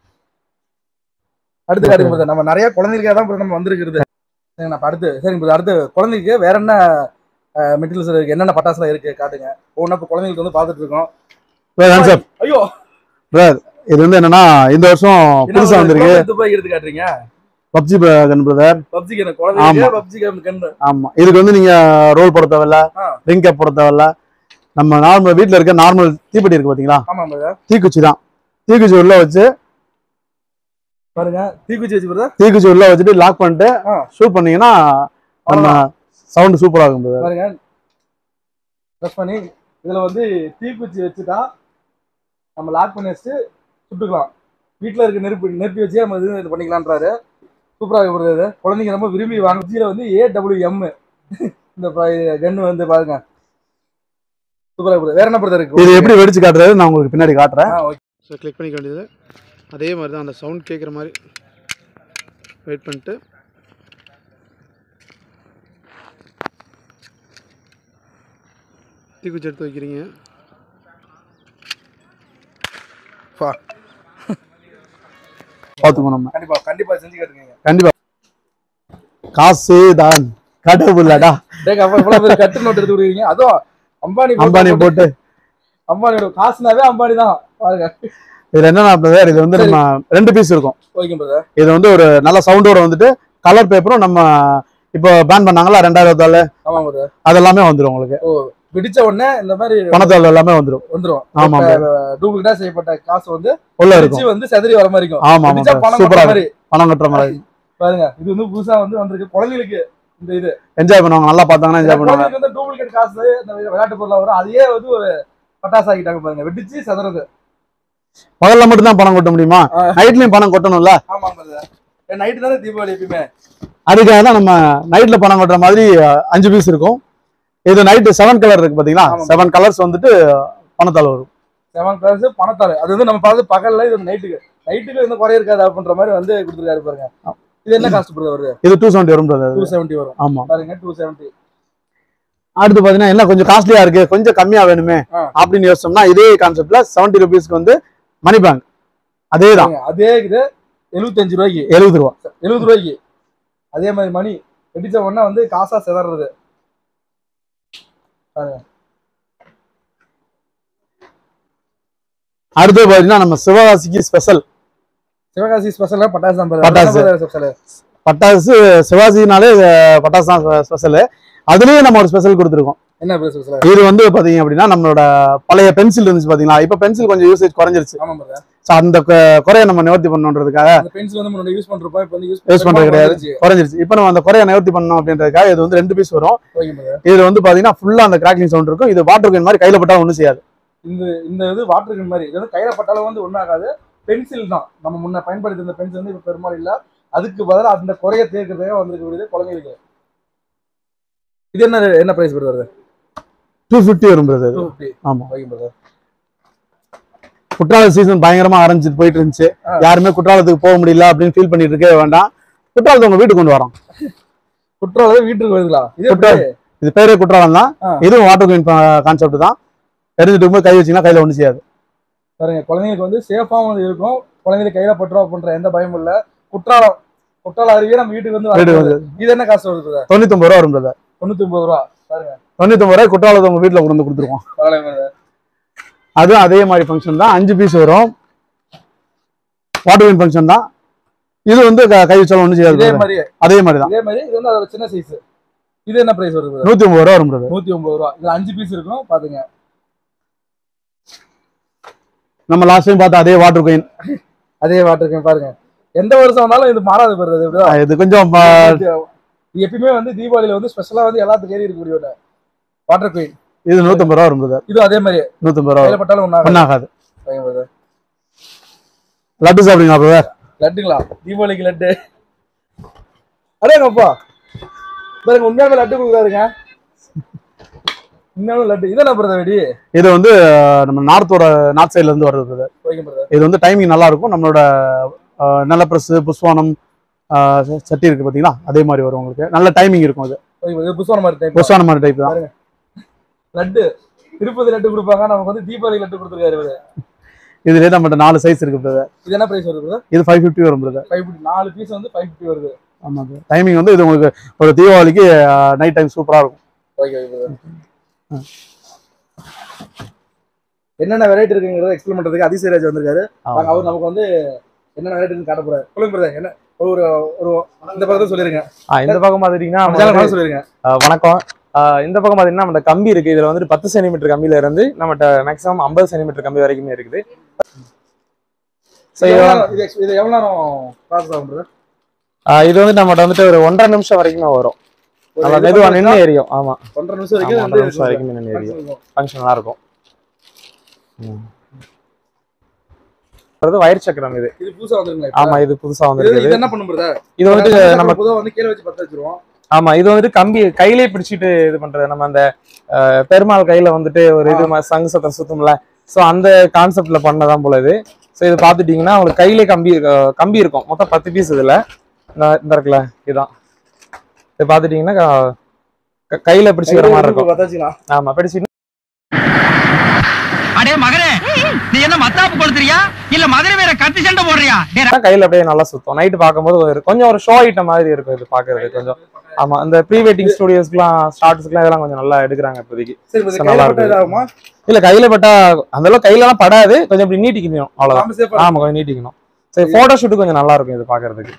அடுத்து காட்டுங்க brother. நம்ம நிறைய குழந்தைகளுக்காக தான் brother நம்ம வந்திருக்கிறது சரிங்க நம்ம அடுத்து சரிங்க brother. அடுத்து குழந்தைக்கு வேற என்ன மெட்டீரியல்ஸ் இருக்கு என்னென்ன பட்டாசுலாம் இருக்கு காட்டுங்க ஒவ்வொன்றா இப்போ குழந்தைங்களுக்கு வந்து பார்த்துட்டு இருக்கோம் சார் ஐயோ இது வந்து என்னன்னா இந்த வருஷம் புதுசா வந்திருக்கு துபாய் எடுத்து காட்டுறீங்க பப்ஜி கன் பிரதர் பப்ஜி கண்ணு குழந்தைங்க ஆமா. பப்ஜி கண்ணு ஆமா இதுக்கு வந்து நீங்க ரோல் போட தேவையில்ல ஆ. ரிங் கேப் போட தேவையில்ல நம்ம நார்மல் வீட்ல இருக்க நார்மல் தீப்பெட்டி இருக்கு பாத்தீங்களா ஆமா brother. தீக்குச்சி தான் தீக்குச்சி உள்ள வச்சு பாருங்க தீக்குச்சி வச்சு brother. தீக்குச்சி உள்ள வச்சுட்டு லாக் பண்ணிட்டு ஆ. ஷூட் பண்ணீங்கன்னா நம்ம சவுண்ட் சூப்பரா இருக்கும் brother. பாருங்க ப்ரெஸ் பண்ணி இதுல வந்து தீக்குச்சி வச்சுட்டா நம்ம லாக் பண்ணி வச்சுட்டு சுட்டுக்கலாம் வீட்ல இருக்க நெருப்பு நெருப்பி வச்சே நம்ம இது இது பண்ணிக்கலான்றாரு சூப்பராக இருக்கிறது குழந்தைங்க ரொம்ப விரும்பி வாங்க ஜீல வந்து ஏ டபிள்யூ எம் இந்த கன்னு வந்து பாருங்க சூப்பராக இருக்குது வேற என்ன பிரதர் இருக்கு இது எப்படி வெடிச்சு காட்டுறது நான் உங்களுக்கு பின்னாடி காட்டுறேன் ஆ, okay. ஸோ கிளிக் பண்ணிக்க வேண்டியது அதே மாதிரி தான் அந்த சவுண்ட் கேட்குற மாதிரி வெயிட் பண்ணிட்டு தீக்குச்சி எடுத்து வைக்கிறீங்க பா. பார்த்துக்கோ நம்ம கண்டிப்பா கண்டிப்பா செஞ்சு காட்டுங்க கண்டிப்பா காசு தான் கடவுளடா டேக் அப்ப இவ்வளவு பேர் கட்டு நோட்டு எடுத்து விடுவீங்க அதுவும் அம்பானி photo அம்பானி போட்டு அம்பானியோட காசுனாவே அம்பானி தான் பாருங்க இதுல என்னன்னா பிரதர் இது வந்து நம்ம ரெண்டு பீஸ் இருக்கும் ஓகே பிரதர் இது வந்து ஒரு நல்ல சவுண்டோட வந்துட்டு கலர் பேப்பரும் நம்ம இப்போ பேன் பண்ணாங்களா ரெண்டாயிரம் இருபத்தாலு ஆமா பிரதர் அதெல்லாமே வந்துடும் உங்களுக்கு பிடிச்ச உடனே இந்த மாதிரி பணத்தாள் எல்லாமே வந்துடும் வந்துரும் ஆமா டூப்ளிகேட்டா செய்யப்பட்ட காசு வந்து உள்ள இருக்கும் பிடிச்சு வந்து செதறி வர மாதிரி இருக்கும் ஆமா பிடிச்சா ஆமா பணம் சூப்பரா கட்டுற மாதிரி பணம் கட்டுற மாதிரி பாருங்க இது வந்து புதுசா வந்து வந்திருக்கு குழந்தைகளுக்கு இந்த இது என்ஜாய் பண்ணுவாங்க நல்லா பார்த்தாங்கன்னா என்ஜாய் பண்ணுவாங்க குழந்தைகளுக்கு வந்து டூப்ளிகேட் காசு இந்த விளையாட்டு பொருளா வரும் அதையே வந்து ஒரு பட்டாசு ஆக்கிட்டாங்க பாருங்க வெடிச்சு செதறது பகல்ல மட்டும் தான் பணம் கொட்ட முடியுமா ஆ. நைட்லயும் பணம் கொட்டணும்ல ஆமா பிரதர் நைட்டு தானே தீபாவளி எப்பயுமே அதுக்காக தான் நம்ம நைட்ல பணம் கொட்டுற மாதிரி அஹ், அஞ்சு பீஸ் இருக்கும் இது நைட்டு செவன் கலர் இருக்கு பாத்தீங்களா ஆமா. செவன் கலர்ஸ் வந்துட்டு பணத்தாள் வரும் செவன் கிளாஸ் பணத்தாரு அது வந்து நம்ம பார்த்து பகல்ல இது நைட்டுக்கு நைட்டுக்கு எந்த குறை இருக்காது அப்படின்ற மாதிரி வந்து கொடுத்துருக்காரு பாருங்க இது என்ன காஸ்ட் பிரதர் வருது இது டூ செவன்ட்டி வரும் brother. டூ செவன்ட்டி வரும் ஆமா பாருங்க டூ செவன்ட்டி அடுத்து பாத்தீங்கன்னா என்ன கொஞ்சம் காஸ்ட்லியா இருக்கு கொஞ்சம் கம்மியா வேணுமே ஆ. அப்படின்னு யோசிச்சோம்னா இதே கான்செப்ட்ல செவன்ட்டி ருபீஸ்க்கு வந்து மணி பேங்க் அதே தான் அதே இது எழுபத்தஞ்சு ரூபாய்க்கு எழுபது ரூபா எழுபது ரூபாய்க்கு அதே மாதிரி மணி வெடிச்ச உடனே வந்து காசா செதறது அடுத்து பாத்தீங்கன்னா நம்ம சிவகாசிக்கு ஸ்பெஷல் சிவகாசி ஸ்பெஷலா பட்டாசு தான் பட்டாசு. ஸ்பெஷல் பட்டாசு சிவாஜினாலே அஹ், பட்டாசு தான் ஸ்பெஷல் அதுலயே நம்ம ஒரு ஸ்பெஷல் கொடுத்துருக்கோம் என்ன ஸ்பெஷல் இது வந்து பாத்தீங்க அப்படின்னா நம்மளோட பழைய பென்சில் இருந்துச்சு பாத்தீங்களா இப்ப பென்சில் கொஞ்சம் யூசேஜ் குறைஞ்சிருச்சு ஆமா பிரதர் ஸோ அந்த கு- குறைய நம்ம நிவர்த்தி பண்ணணுன்றதுக்காக அந்த பென்சில் வந்து முன்னாடி யூஸ் பண்றப்ப இப்போ வந்து யூஸ் யூஸ் பண்றது கிடையாது குறைஞ்சிருச்சு இப்போ நம்ம அந்த குறைய நிவர்த்தி பண்ணணும் அப்படின்றதுக்காக இது வந்து ரெண்டு பீஸ் வரும் ஓகே பிரதர் இது வந்து பாத்தீங்கன்னா ஃபுல்லா அந்த கிராக்லிங் சவுண்ட் இருக்கும் இது வாட்டர் கேன் மாதிரி கையில பட்டா ஒன்றும் செய்யாது இந்த இந்த இது வாட்டர் கன் மாதிரி இது வந்து கையில பட்டாலும் வந்து ஒன்றாகாது பென்சில் தான் நம்ம முன்ன பயன்படுத்தி இருந்த பென்சில் வந்து இப்போ பெரும்பாலும் இல்ல அதுக்கு பதிலா அந்த குறைய தேர்க்கிறதுக்காக வந்திருக்கக்கூடியது குழந்தைகளுக்கு இது என்ன என்ன பிரைஸ் வருது டூ ஃபிஃப்டி வரும் பிரதர் டூ ஃபிஃப்டி ஆமா ஓகே பிரதர் குற்றால சீசன் பயங்கரமா ஆரம்பிச்சுட்டு போயிட்டு இருந்துச்சு ஆ. யாருமே குற்றாலத்துக்கு போக முடியல அப்படின்னு ஃபீல் பண்ணிட்டு இருக்கவே வேண்டாம் குற்றாலத்தை உங்க வீட்டுக்கு கொண்டு வரோம் குற்றாலம் வீட்டுக்கு வருதுங்களா இது எப்படி? குற்றாலம் இது பேரே குற்றாலம் தான் ஆ. இதுவும் வாட்டர் குயின் கான்செப்ட் தான் எரிஞ்சிட்டு இருக்கும்போது கை வச்சீங்கன்னா கையில ஒன்றும் செய்யாது பாருங்க குழந்தைங்களுக்கு வந்து சேஃபாகவும் வந்து இருக்கும் குழந்தைங்களுக்கு கையில பட்டுரும் அப்படின்ற எந்த பயமும் இல்ல குற்றாலம் குற்றாலம் அருவியே நம்ம வீட்டுக்கு வந்து வீட்டுக்கு வரப்போகுது. இது என்ன காசு வருது brother? தொண்ணூத்தொம்பது ரூபா வரும் brother. தொண்ணூத்தி ஒன்பது ரூபா பாருங்க தொண்ணூத்தொம்பது ரூபாய் குற்றாலத்தை உங்க வீட்டுல கொண்டு வந்து கொடுத்துருவோம் பரவாயில்ல brother. அதுவும் அதே மாதிரி ஃபங்க்ஷன் தான் அஞ்சு பீஸ் வரும் வாட்டர் குயின் ஃபங்க்ஷன் தான் இது வந்து க- கை வச்சாலும் ஒன்றும் செய்யாது இதே brother. மாதிரி அதே மாதிரி தான் இதே மாதிரி இது வந்து அதோட சின்ன சைஸ் இது என்ன பிரைஸ் வருது brother? நூத்தி ஒன்பது ரூபா வரும் brother. நூத்தி ஒன்பது ரூபா இதுல அஞ்சு பீஸ் இருக்கும் பாத்துங்க நம்ம லாஸ்ட் டைம் பார்த்த அதே வாட்டர் குயின் அதே வாட்டர் பாருங்க எந்த வருஷம் வந்தாலும் இது மாறாது வருது இப்படிதான் இது கொஞ்சம் ப- இது எப்பயுமே வந்து தீபாவளியில வந்து ஸ்பெஷலா வந்து எல்லாத்துக்கும் ஏறி இருக்கக்கூடிய வாட்டர் குயின் இது நூத்தம்பது ரூபா வரும் brother. இது அதே மாதிரி நூத்தம்பது ரூபா கையில வரும். பட்டாலும் ஒண்ணாகும் ஒன்றாகாது brother. லட்டு சாப்பிடுங்களா பிரதர் லட்டுங்களா தீபாவளிக்கு லட்டு அடேங்கப்பா பாருங்க உண்மையாலுமே லட்டு கொடுக்குறாருங்க உண்மையாலுமே லட்டு இதான் பிரதர் வெடி இது வந்து அஹ், நம்ம நார்த்தோட நார்த் சைட்ல இருந்து வருது brother. ஓகே பிரதர் இது வந்து டைமிங் நல்லா இருக்கும் நம்மளோட அஹ், நிலப்பிரசு புஷ்வானம் அஹ், ச- சட்டி இருக்கு பாத்தீங்களா அதே மாதிரி வரும் உங்களுக்கு நல்ல டைமிங் இருக்கும் அது ஓகே brother. புஷ்வான மாதிரி டைப் புஷ்வானம் மாதிரி டைப் தான் லட்டு திருப்பதி லட்டு கொடுப்பாங்க நமக்கு வந்து தீபாவளி லட்டு கொடுத்துருக்காரு இவரு இதுலயே நம்மகிட்ட நாலு சைஸ் இருக்கு பிரதர் இது என்ன பிரைஸ் வருது brother? இது ஃபைவ் ஃபிஃப்டி வரும் பிரதர் ஃபைவ் ஃபிஃப்டி நாலு பீஸ் வந்து ஃபைவ் ஃபிஃப்டி வருது ஆமா டைமிங் வந்து இது உங்களுக்கு ஒரு தீபாவளிக்கு நைட் டைம் சூப்பரா இருக்கும் ஓகே ஓகே brother. என்னென்ன வெரைட்டி இருக்குங்கிறத எக்ஸ்பிளைன் பண்றதுக்கு அதிசயராஜ் வந்திருக்காரு வாங்க, அவர் நமக்கு வந்து என்னென்ன வெரைட்டி காட்ட போறாரு சொல்லுங்க பிரதர் என்ன ஒரு ஒரு இந்த பக்கத்தை சொல்லிருங்க ஆ, இந்த பக்கம் பாத்துட்டீங்கன்னா நம்ம நம்ம சேனல் வந்து- சொல்லிருங்க ஆ, வணக்கம் ஆ, இந்த பக்கம் பாத்தீங்கன்னா நம்ம கம்பி இருக்கு இதுல வந்துட்டு பத்து சென்டிமீட்டர் கம்பியில இருந்து நம்மகிட்ட மேக்ஸிமம் ஐம்பது சென்டிமீட்டர் கம்பி வரைக்குமே இருக்குது So, இது இது எவ்வளவு வந்து- நேரம்- இது இது எவ்வளவு நேரம் ப்ராசஸ் ஆகும் brother? ஆ, இது வந்து நம்மகிட்ட வந்துட்டு ஒரு ஒன்றரை நிமிஷம் வரைக்குமே வரும் ஒரு நல்லா இது மெதுவா பண்ணா நின்று எரியும் ஆமா ஒன்றரை நிமிஷம் ஆமா, வரைக்கும் ஒன்றரை வந்து நிமிஷம் வரைக்கும் நின்று எரியும் இருக்கும். ஃபங்க்ஷன் நல்லா இருக்கும் ம். அடுத்து வயர் சக்கரம் இது இது புதுசா வந்துருங்களா ஆமா இது புதுசா இது வந்திருக்குது இது என்ன பண்ணும் brother? இது வந்துட்டு நம்ம நம்ம பொதுவா வந்து கீழே வச்சு பத்த வச்சிருவோம் ஆமா இது வந்துட்டு கம்பி கையிலே பிடிச்சிட்டு இது பண்றது நம்ம அந்த அஹ், பெருமாள் கையில வந்துட்டு ஒரு இது ம- சங்கு சத்தம் சுத்தும்ல சோ அந்த கான்செப்ட்ல பண்ணதான் போல இது சோ இது பாத்துட்டீங்கன்னா உங்களுக்கு கையிலே கம்பி அஹ், கம்பி இருக்கும் மொத்தம் பத்து பீஸ் இதுல இந்த இந்த இருக்குல்ல இதான் இது பாத்துட்டீங்கன்னா க- க- கையில பிடிச்சிக்கிற மாதிரி இருக்கும் பத்த வச்சுக்கலாம் ஆமா பிடிச்சிட்டு அடே மகனே நீ என்ன மத்தாப்பு கொளுத்துறியா இல்ல மதுரை வேற கத்தி சண்டை போடுறியா டேய், கையில அப்படியே நல்லா சுத்தும் நைட்டு பார்க்கும்போது ஒரு கொஞ்சம் ஒரு ஷோ ஐட்டம் மாதிரி இருக்கும் இது பாக்குறது கொஞ்சம் ஆமா இந்த ப்ரீ வெட்டிங் ஸ்டுடியோஸ்க்குலாம் ஸ்டார்ட்ஸ்க்குலாம் இதெல்லாம் கொஞ்சம் நல்லா எடுக்கிறாங்க இப்போதைக்கு சரி brother, சரி, கையில நல்லா பட்டா இருக்கு. இதாகுமா? இல்ல கையில பட்டா அந்த அளவுக்கு கையில எல்லாம் படாது கொஞ்சம் இப்படி நீட்டிக்கணும் அவ்வளவுதான் நாம safe ஆ ஆமா கொஞ்சம் நீட்டிக்கணும் சரி போட்டோ ஷூட் கொஞ்சம் நல்லா இருக்கும் இது பாக்குறதுக்கு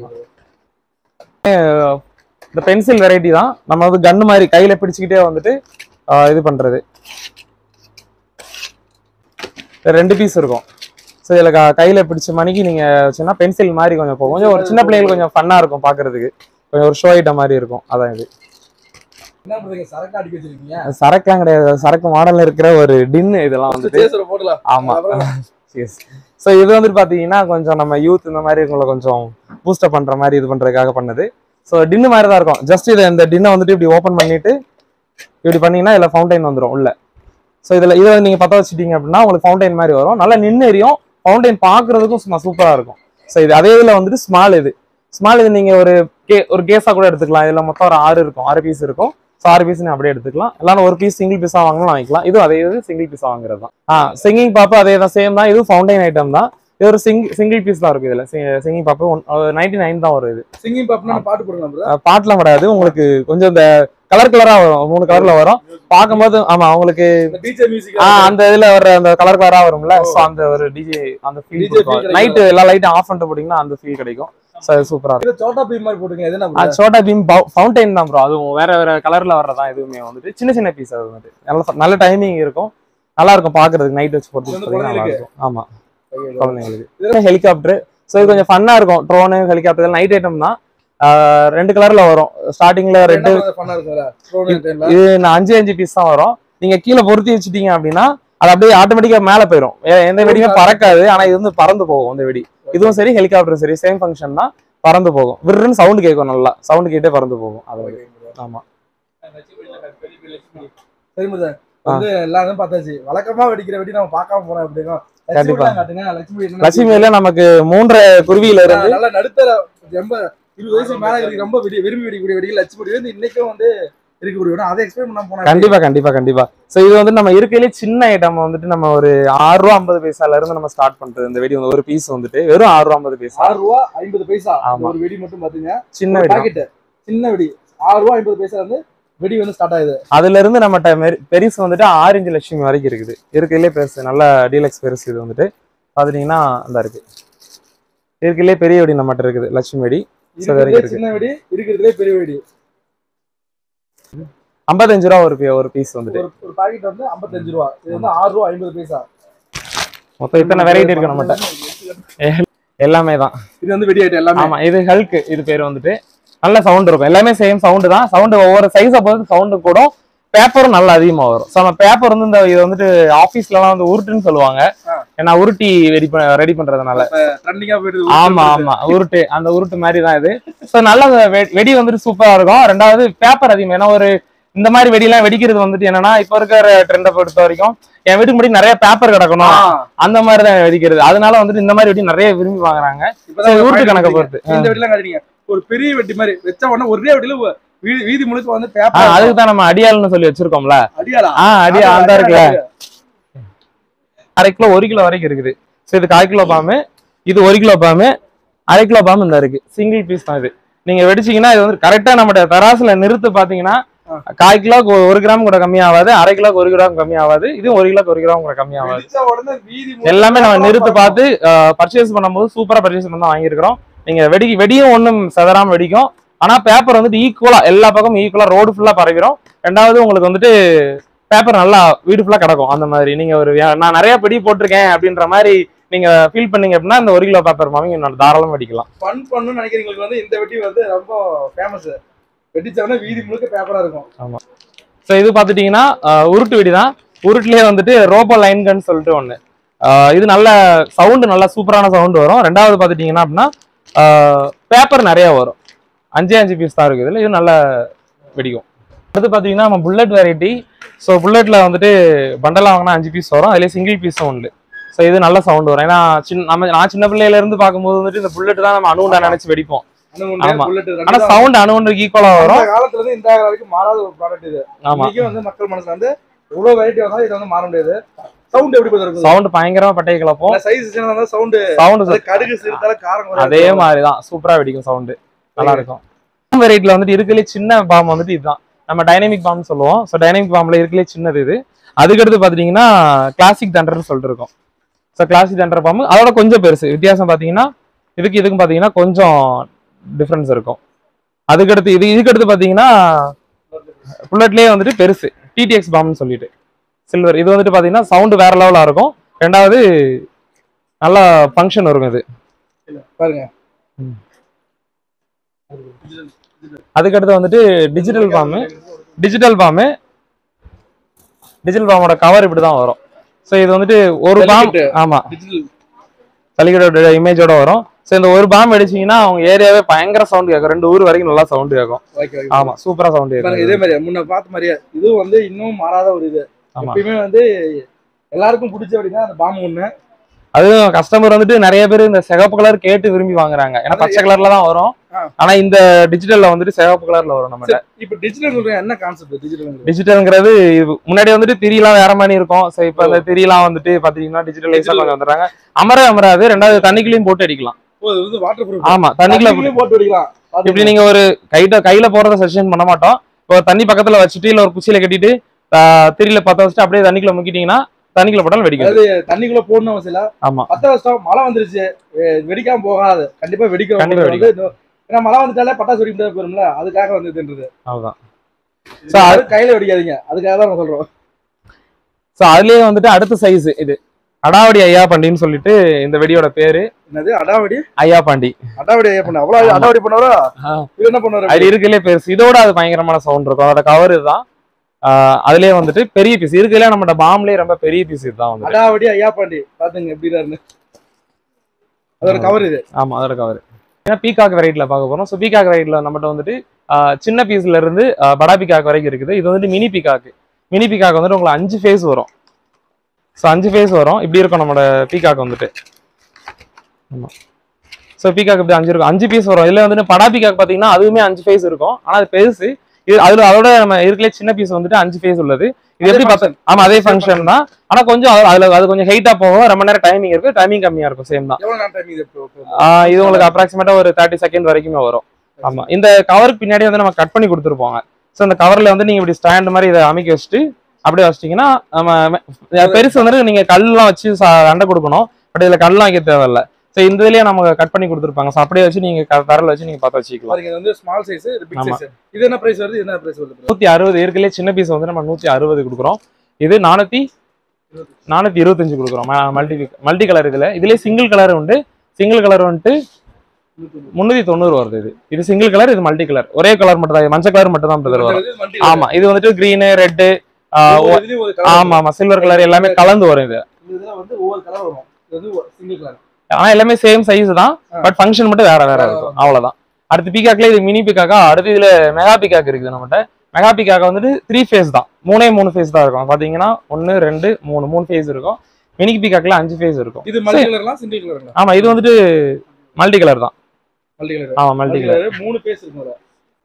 அஹ் இந்த பென்சில் வெரைட்டி தான் நம்ம வந்து கன்னு மாதிரி கையில பிடிச்சுக்கிட்டே வந்துட்டு ஆஹ் இது பண்றது இது ரெண்டு பீஸ் இருக்கும் ஸோ இதில் கையில பிடிச்ச மணிக்கு நீங்க வச்சுன்னா பென்சில் மாதிரி கொஞ்சம் போகும் கொஞ்சம் ஒரு சின்ன பிள்ளைங்களுக்கு கொஞ்சம் ஃபன்னா இருக்கும் பாக்குறதுக்கு கொஞ்சம் ஒரு ஷோ ஐட்டம் மாதிரி இருக்கும் அதான் இது என்ன பண்றீங்க சரக்கு அடிக்க வச்சிருக்கீங்க சரக்குலாம் கிடையாது சரக்கு மாடல்ல இருக்கிற ஒரு டின்னு இதெல்லாம் வந்துட்டு சேசுல போடலாம் ஆமா அப்புறம் எஸ் ஸோ இது வந்துட்டு பார்த்தீங்கன்னா கொஞ்சம் நம்ம யூத் இந்த மாதிரி இருக்கவங்கள கொஞ்சம் பூஸ்டப் பண்ற மாதிரி இது பண்றதுக்காக பண்ணது ஸோ டின்னு மாதிரி தான் இருக்கும் ஜஸ்ட் இதை இந்த டின்னை வந்துட்டு இப்படி ஓப்பன் பண்ணிட்டு இப்படி பண்ணீங்கன்னா இதில் ஃபவுண்டைன் வந்துடும் உள்ள ஸோ இதில் இதை நீங்க பற்ற வச்சுட்டீங்க அப்படின்னா உங்களுக்கு ஃபவுண்டைன் மாதிரி வரும் நல்லா நின்று எரியும் ஃபவுண்டைன் பார்க்கறதுக்கும் சும்மா சூப்பராக இருக்கும் ஸோ இது அதே இதில் வந்துட்டு ஸ்மால் இது ஸ்மால் இது நீங்க ஒரு கே ஒரு கேஸாக கூட எடுத்துக்கலாம் இதில் மொத்தம் ஒரு ஆறு இருக்கும் ஆறு பீஸ் இருக்கும் ஸோ ஆறு பீஸ் நீ அப்படியே எடுத்துக்கலாம் எல்லாரும் ஒரு பீஸ் சிங்கிள் பீஸாக வாங்கலாம் வாங்கிக்கலாம் இதுவும் அதே இது சிங்கிள் பீஸாக வாங்குறது தான் ஆ சிங்கிங் பாப்பு அதே தான் சேம் தான் இதுவும் ஃபவுண்டைன் ஐட்டம் தான் இது ஒரு சிங் சிங்கிள் பீஸ் தான் இருக்கு இதுல சிங்கிங் பாப்பு ஒன் நைன்டி நைன் தான் வரும் இது சிங்கிங் பாப்னா பாட்டு போடலாம் brother. அஹ் பாட்டுலாம் கிடையாது உங்களுக்கு கொஞ்சம் இந்த கலர் கலரா வரும் மூணு கலர்ல வரும் பார்க்கும்போது ஆமா உங்களுக்கு இந்த டிஜே மியூசிக் ஆ அந்த இதுல வர அந்த கலர் கலரா வரும்ல சோ அந்த ஒரு டிஜே அந்த ஃபீல் DJ feel கிடைக்கும் கிடைக்கும். நைட் எல்லா லைட்டும் ஆஃப் பண்ணிட்டு போட்டீங்கன்னா அந்த ஃபீல் கிடைக்கும் ஸோ அது சூப்பரா இருக்கும் இது சோட்டா பீம் மாதிரி போட்டுங்க எது என்ன ஆ, brother? சோட்டா பீம் ஃபவுண்டைன் தான் ப்ரோ அதுவும் வேற வேற கலர்ல வர்றதான் எதுவுமே வந்துட்டு சின்ன சின்ன பீஸ் அது வந்துட்டு நல்ல நல்ல டைமிங் இருக்கும் நல்லா இருக்கும் பாக்குறதுக்கு நைட் வச்சு இது வந்து போட்டு நல்லா குழந்தைகளுக்கு? இருக்கும் ஆமா Okay, குழந்தைங்களுக்கு ஹெலிகாப்டர் ஸோ இது கொஞ்சம் ஃபன்னா இருக்கும் ட்ரோனு ஹெலிகாப்டர் நைட் ஐட்டம் தான் ஆஹ் ரெண்டு கலர்ல வரும் ஸ்டார்டிங்ல என்ன ரெட்டு brother fun ஆ இருக்கும்ல? Drone timeல. இது நான் அஞ்சு அஞ்சு பீஸ் தான் வரும் நீங்க கீழே பொருத்தி வச்சுட்டீங்க அப்படின்னா அது அப்படியே ஆட்டோமேட்டிக்கா மேல போயிடும் வே- எந்த வெடியுமே பறக்காது ஆனா இது வந்து பறந்து போகும் இந்த வெடி இதுவும் சரி ஹெலிகாப்டரும் சரி சேம் ஃபங்க்ஷன் தான் பறந்து போகும் விருன்னு சவுண்ட் கேட்கும் நல்லா சவுண்ட் கேட்டே பறந்து போகும் அது Okay, brother. ஆமா சரி brother. வந்து எல்லாரும் பார்த்தாச்சு வழக்கமா வெடிக்கிற வெடி நம்ம பார்க்காம போனோம் அப்படிங்க லட்சுமி கண்டிப்பா. வெடிலாம் காட்டுங்க லட்சுமி வெடி லட்சுமியில நமக்கு மூன்றரை குருவியில இருந்து நல்லா நடுத்தர ரொம்ப இருபது வயசு மேல இருக்கு ரொம்ப வெடி விரும்பி வெடிக்கக்கூடிய வெடிகள் லட்சுமி வெடி வந்து இன்னைக்கும் வந்து இருக்கக்கூடிய இடம் அதை எக்ஸ்பிளைன் பண்ண போனா கண்டிப்பா கண்டிப்பா கண்டிப்பா சோ இது வந்து நம்ம இருக்கையிலே சின்ன ஐட்டம் வந்துட்டு நம்ம ஒரு ஆறு ரூபா ஐம்பது பைசால இருந்து நம்ம ஸ்டார்ட் பண்றது இந்த வெடி வந்து ஒரு பீஸ் வந்துட்டு வெறும் ஆறு ரூபா ஐம்பது பைசா ஆறு ரூபா ஐம்பது பைசா ஆமா. ஒரு வெடி மட்டும் பாத்தீங்க சின்ன வெடி தான். பாக்கெட் சின்ன வெடி ஆறு ரூபா ஐம்பது பைசா வந்து வெடி வந்து ஸ்டார்ட் ஆகுது அதுல இருந்து நம்மகிட்ட மெரி- பெருசு வந்துட்டு ஆறு இன்ச்சு லட்சுமி வரைக்கும் இருக்குது இருக்கையிலே பெருசு நல்ல டீலக்ஸ் பெருசு இது வந்துட்டு பாத்துட்டீங்கன்னா அந்த இருக்கு இருக்கையிலே பெரிய வெடி நம்மகிட்ட இருக்குது லட்சுமி வெடி So, very இருக்கிறதுலே good. சின்ன வெடி இருக்கிறதுலே பெரிய வெடி ஐம்பத்தஞ்சு ரூபா ஒரு பீ- ஒரு பீஸ் வந்துட்டு ஒரு ஒரு பாக்கெட் வந்து 55 ரூபா இது வந்து ஆறு ரூபா ஐம்பது பைசா மொத்தம் இத்தனை வெரைட்டி இருக்கு நம்மகிட்ட எல்லாமே தான் இது வந்து வெடி ஐட்டம் எல்லாமே ஆமா இது ஹல்க் இது பேர் வந்துட்டு நல்ல சவுண்ட் இருக்கும் எல்லாமே சேம் சவுண்டு தான் சவுண்டு ஒவ்வொரு சைஸை பொறுத்து சவுண்டு கூட பேப்பரும் நல்லா அதிகமா வரும் ஸோ நம்ம பேப்பர் வந்து இந்த இது வந்துட்டு ஆஃபீஸ்லலாம் வந்து உருட்டுன்னு சொல்லுவாங்க ஆ. ஏன்னா உருட்டி ரெடி ரெடி பண்றதுனால ட்ரெண்டிங்கா போயிடுது ஆமா ஆமா உருட்டு அந்த உருட்டு மாதிரி தான் இது ஸோ நல்ல வெ- வெடி வந்துட்டு சூப்பரா இருக்கும் ரெண்டாவது பேப்பர் அதிகம் ஏன்னா ஒரு இந்த மாதிரி வெடிலாம் வெடிக்கிறது வந்துட்டு என்னன்னா இப்ப இருக்கிற ட்ரெண்டை பொறுத்த வரைக்கும் என் வீட்டுக்கு முன்னாடி நிறைய பேப்பர் கிடக்கணும் அந்த மாதிரி தான் வெடிக்கிறது அதனால வந்துட்டு இந்த மாதிரி வெடி நிறைய விரும்பி வாங்குறாங்க இப்பதான் சரி, உருட்டு பாக்கெட் கணக்கை வெடிங்க. பொறுத்து இந்த வெடிலாம் காட்டுறீங்க ஒரு பெரிய வெடி மாதிரி வச்ச உடனே ஒரே வெடியில ஒ- வீ- வீதி முழுக்க வந்து ஆ, பேப்பர் அதுக்கு தான் நம்ம அடியாள்னு சொல்லி வச்சிருக்கோம்ல அடியாளா ஆ அடியா அந்த இருக்குல்ல அரை கிலோ ஒரு கிலோ வரைக்கும் இருக்குது ஸோ இது கால் கிலோ பாம்பு இது ஒரு கிலோ பாம்பு அரை கிலோ பாம்பு இந்த இருக்கு சிங்கிள் பீஸ் தான் இது நீங்க வெடிச்சீங்கன்னா இது வந்து கரெக்டா நம்மளோட தராசுல நிறுத்து பாத்தீங்கன்னா கால் கிலோக்கு ஒரு கிராம் கூட கம்மியாகாது அரை கிலோக்கு ஒரு கிராம் கம்மியாகாது இது ஒரு கிலோக்கு ஒரு கிராம் கூட கம்மியாகாது வெடிச்ச உடனே வீதி முழுக்க எல்லாமே நம்ம பேப்பரா நிறுத்து பாருங்க. பார்த்து பர்ச்சேஸ் பண்ணும்போது சூப்பரா பர்ச்சேஸ் பண்ணி தான் வாங்கியிருக்கிறோம் நீங்க வெடி வெடியும் ஒண்ணும் செதறாம வெடிக்கும் ஆனா பேப்பர் வந்துட்டு ஈக்குவலா எல்லா பக்கமும் ஈக்குவலா ரோடு ஃபுல்லா பரவிடும் ரெண்டாவது உங்களுக்கு வந்துட்டு பேப்பர் நல்லா வீடு ஃபுல்லா கிடக்கும் அந்த மாதிரி நீங்க ஒரு வே- நான் நிறைய பெடி போட்டிருக்கேன் அப்படின்ற மாதிரி நீங்க ஃபீல் பண்ணீங்க அப்படின்னா இந்த ஒரு கிலோ பேப்பர் மாவி நான் தாராளமா வெடிக்கலாம் ஃபன் பண்ணணும்னு நினைக்கிறவங்களுக்கு வந்து இந்த வெடி வந்து ரொம்ப ஃபேமஸ் வெடிச்ச உடனே வீதி முழுக்க பேப்பரா இருக்கும் ஸோ இது பார்த்துட்டீங்கன்னா அஹ், உருட்டு வெடி தான் உருட்டுலேயே வந்துட்டு ரோபோ லைன் கன் சொல்லிட்டு ஒன்று இது நல்ல சவுண்டு நல்லா சூப்பரான சவுண்டு வரும் ரெண்டாவது பார்த்துட்டீங்கன்னா அப்படின்னா பேப்பர் நிறைய வரும் அஞ்சே அஞ்சு பீஸ் தான் இருக்குது இதுல இது நல்ல வெடிக்கும் அடுத்து பார்த்தீங்கன்னா நம்ம புல்லட் வெரைட்டி ஸோ புல்லட்டில் வந்துட்டு பண்டலாக வாங்கினா அஞ்சு பீஸ் வரும் அதுலேயே சிங்கிள் பீஸும் உண்டு ஸோ இது நல்ல சவுண்ட் வரும் ஏன்னா சின்ன நம்ம நான் சின்ன பிள்ளையில இருந்து பார்க்கும்போது வந்துட்டு இந்த புல்லட் தான் நம்ம அணுகுண்டா நினைச்சு வெடிப்போம் அணுகுண்டு, ஆமா. bullet ஆனா ரெண்டு தான். சவுண்ட் அணுகுண்டுக்கு ஈக்குவலாக வரும் அந்த காலத்துல இருந்து இந்த காலம் வரைக்கும் மாறாத ஒரு ப்ராடக்ட் இது ஆமா இன்னைக்கும் வந்து மக்கள் மனசுல வந்து இவ்வளவு வெரைட்டி வந்தாலும் இதை வந்து மாற முடியாது சவுண்ட் எப்படி கொஞ்சம் இருக்கும் சவுண்ட் பயங்கரமா பட்டையை கிளப்போம் சைஸ் சின்னதா சவுண்ட் சவுண்ட் கடுகு சிறுத்தால காரம் குறையாது. அதே மாதிரி தான் சூப்பரா வெடிக்கும் சவுண்டு நல்லா இருக்கும் வெரைட்டில வந்துட்டு இருக்கலே சின்ன பாம் வந்துட்டு இதுதான் நம்ம டைனமிக் பாம்னு சொல்லுவோம் ஸோ டைனமிக் பாம்ல இருக்கலே சின்னது இது அதுக்கடுத்து பாத்தீங்கன்னா கிளாசிக் தண்டர்னு சொல்லிட்டு இருக்கோம் ஸோ கிளாசிக் தண்டர் பாம்பு அதோட கொஞ்சம் பெருசு வித்தியாசம் பாத்தீங்கன்னா இதுக்கு இதுக்கும் பாத்தீங்கன்னா கொஞ்சம் டிஃப்ரென்ஸ் இருக்கும் அதுக்கடுத்து இது இதுக்கடுத்து பாத்தீங்கன்னா புல்லட்லயே வந்துட்டு பெருசு டிடிஎக்ஸ் பாம்னு சொல்லிட்டு சில்வர் இது வந்துட்டு பாத்தீங்கன்னா சவுண்டு வேற லெவலா இருக்கும் ரெண்டாவது நல்லா ஃபங்க்ஷன் இருக்கும் இது பாருங்க அதுக்கடுத்து வந்துட்டு டிஜிட்டல் பாம்பு டிஜிட்டல் பாம்பு டிஜிட்டல் பாம்போட கவர் இப்படி தான் வரும் ஸோ இது வந்துட்டு ஒரு பாம் Delicate. ஆமா டிஜிட்டல் சலிகடோட இமேஜோட வரும் ஸோ இந்த ஒரு பாம் அடிச்சீங்கன்னா அவங்க ஏரியாவே பயங்கர சவுண்ட் கேட்கும் ரெண்டு ஊர் வரைக்கும் நல்லா சவுண்ட் கேட்கும் ஓகே ஓகே ஆமா சூப்பரா சவுண்ட் பாருங்க கேட்கும் இதே மாதிரி முன்ன பார்த்த மாதிரியே இதுவும் வந்து இன்னும் மாறாத ஒரு இது ஆமா எப்பயுமே வந்து எல்லாருக்கும் பிடிச்ச அப்படின்னா அந்த பாம்பு ஒண்ணு அதுவும் கஸ்டமர் வந்துட்டு நிறைய பேர் இந்த சிகப்பு கலர் கேட்டு விரும்பி வாங்குறாங்க ஏன்னா அது பச்சை கலர்ல தான் வரும் ஆ. ஆனா இந்த டிஜிட்டல்ல வந்துட்டு சிகப்பு கலர்ல வரும் நம்ம இப்ப டிஜிட்டல் சொல்றேன் என்ன கான்செப்ட் டிஜிட்டல் டிஜிட்டல்ங்கிறது இது முன்னாடி வந்துட்டு திரியெல்லாம் வேற மாதிரி இருக்கும் சோ இப்போ அந்த திரியெல்லாம் வந்துட்டு பாத்தீங்கன்னா டிஜிட்டலைஸா Digital. கொஞ்சம் வந்துடுறாங்க அமரவே அமராது ரெண்டாவது தண்ணிக்குள்ளேயும் போட்டு அடிக்கலாம் ஓ இது வந்து வாட்டர் ப்ரூஃப் ஆமா தண்ணிக்குள்ள தண்ணிக்குள்ளேயும் போட்டு அடிக்கலாம் இப்படி நீங்க ஒரு கைட்ட கையில போறத செஷன் பண்ண மாட்டோம் இப்போ தண்ணி பக்கத்துல வச்சுட்டு இல்ல ஒரு குச்சியில கட்டிட்டு ஆஹ், திரியில பத்த வச்சுட்டு அப்படியே தண்ணிக்குள்ள முக்கிட்டீங்கன்னா தண்ணிக்குள்ள போட்டாலும் வெடிக்காது அதாவது தண்ணிக்குள்ள போடணும் அவசியம் இல்ல ஆமா பத்த வருஷம் மழை வந்துருச்சு வெ- வெடிக்காம போகாது கண்டிப்பா வெடிக்கும் கண்டிப்பா வந்து இந்த- ஏன்னா மழை வந்துட்டாலே பட்டாசு வெடிக்க முடியாது போயிரும்ல அதுக்காக வந்து இதுன்றது அதுதான் So, அது கையில வெடிக்காதீங்க அதுக்காக தான் நம்ம சொல்றோம் சோ அதுலயே வந்துட்டு அடுத்த சைஸ் இது அடாவடி ஐயா பாண்டின்னு சொல்லிட்டு இந்த வெடியோட பேரு என்னது அடாவடி ஐயா பாண்டி அடாவடி ஐயா பண்ண அவ்வளவு அடாவடி பண்ணவரா ஆ. இது என்ன பண்ணுவாரு அது இருக்கலே பெருசு இதோட அது பயங்கரமான சவுண்ட் இருக்கும் அதோட கவர் இதுதான் ஆஹ், அதுலயே வந்துட்டு பெரிய பீஸ் இருக்கல நம்மளோட பாம்லயே ரொம்ப பெரிய பீஸ் இதுதான் வந்துட்டு அடாவடி ஐயா பாண்டி பாத்துங்க எப்படி இருக்காருன்னு அதோட கவர் இது ஆமா அதோட கவர் ஏன்னா பீகாக் வெரைட்டில பார்க்க போறோம் ஸோ பீகாக் வெரைட்டில நம்மகிட்ட வந்துட்டு ஆஹ், சின்ன பீஸ்ல இருந்து ஆஹ், படா பீகாக் வரைக்கும் இருக்குது இது வந்துட்டு மினி பீகாக் மினி பீகாக் வந்துட்டு உங்களுக்கு அஞ்சு ஃபேஸ் வரும் ஸோ அஞ்சு ஃபேஸ் வரும் இப்படி இருக்கும் நம்மளோட பீகாக் வந்துட்டு ஆமா ஸோ பீகாக் இப்படி அஞ்சு இருக்கும் அஞ்சு பீஸ் வரும் இதுல வந்துட்டு படா பீகாக் பார்த்தீங்கன்னா அதுவுமே அஞ்சு ஃபேஸ் இருக்கும் ஆனா அது பெருசு இது அதுல அதோட நம்ம இருக்கலே சின்ன பீஸ் வந்துட்டு அஞ்சு ஃபேஸ் உள்ளது இது அதே எப்படி பார்த்தா function. ஆமா அதே ஃபங்க்ஷன் தான் ஆனா கொஞ்சம் அது- அதுல அது கொஞ்சம் ஹைட்டா போகும் ரொம்ப நேரம் டைமிங் இருக்கு டைமிங் கம்மியா இருக்கும் சேம் தான் எவ்வளவு நேரம் டைம் இது இப்போ- இப்போ- ஆஹ் இது உங்களுக்கு அப்ராக்சிமேட்டா ஒரு தேர்ட்டி செகண்ட் வரைக்குமே வரும் ஆமா இந்த கவருக்கு பின்னாடி வந்து நம்ம கட் பண்ணி கொடுத்துருப்போங்க ஸோ இந்த கவர்ல வந்து நீங்க இப்படி ஸ்டாண்ட் மாதிரி இதை அமைக்க வச்சுட்டு அப்படியே வச்சிட்டீங்கன்னா நம்ம மெ- பெருசு வந்துட்டு நீங்க கல்லாம் வச்சு ச- அண்டை கொடுக்கணும் பட் இதுல கல்லாம் வைக்க தேவையில்ல ஸோ இந்த இதுலயே நமக்கு கட் பண்ணி கொடுத்துருப்பாங்க ஸோ அப்படியே வச்சு நீங்க க- தரல வச்சு நீங்க பார்த்து வச்சுக்கலாம் பாருங்க இது வந்து ஸ்மால் சைஸ் இது பிக் ஆமா. சைஸ் இது என்ன பிரைஸ் வருது இது என்ன பிரைஸ் வருது நூத்தி அறுபது இருக்கலே சின்ன பீஸ் வந்து நம்ம நூத்தி அறுபது கொடுக்குறோம் இது நானூத்தி நானூத்தி இருபத்தஞ்சு கொடுக்குறோம் மல்டி மல்டி கலர் இதுல இதுலயே சிங்கிள் கலர் உண்டு சிங்கிள் கலர் வந்துட்டு முன்னூத்தி தொண்ணூறு வருது இது இது சிங்கிள் கலர் இது மல்டி கலர் ஒரே கலர் மட்டும் தான் மஞ்சள் கலர் மட்டும் தான் பிரதர் வரும் இது multi ஆமா இது வந்துட்டு கிரீனு ரெட்டு ஒவ்வொரு இதுலயும் ஒரு colour ஆமா ஆமா சில்வர் கலர் எல்லாமே கலந்து வரும் இது இந்த இதுல வந்து ஒவ்வொரு கலர் வரும் இது வந்து சிங்கிள் கலர் ஆனா எல்லாமே சேம் சைஸ் தான் ஆ. பட் ஃபங்க்ஷன் மட்டும் வேற வேற இருக்கும் அவ்வளவுதான் அடுத்து பீகாக்ல இது மினி பீக்காக்கா அடுத்து இதுல மெகா பீக்காக் இருக்குது நம்மகிட்ட மெகா பீக்காக் வந்துட்டு த்ரீ ஃபேஸ் தான் மூணே மூணு ஃபேஸ் தான் இருக்கும் பாத்தீங்கன்னா ஒன்னு ரெண்டு மூணு மூணு ஃபேஸ் இருக்கும் மினி பீக்காக்ல அஞ்சு ஃபேஸ் இருக்கும் இது மல்டி கலர்லாம் சிங்கிள் கலர்லாம் ஆமா இது வந்துட்டு மல்டி கலர் தான் மல்டி கலர் ஆமா மல்டி மல்டி கலர் கலர் மூணு பேஸ் இருக்கும் அதுல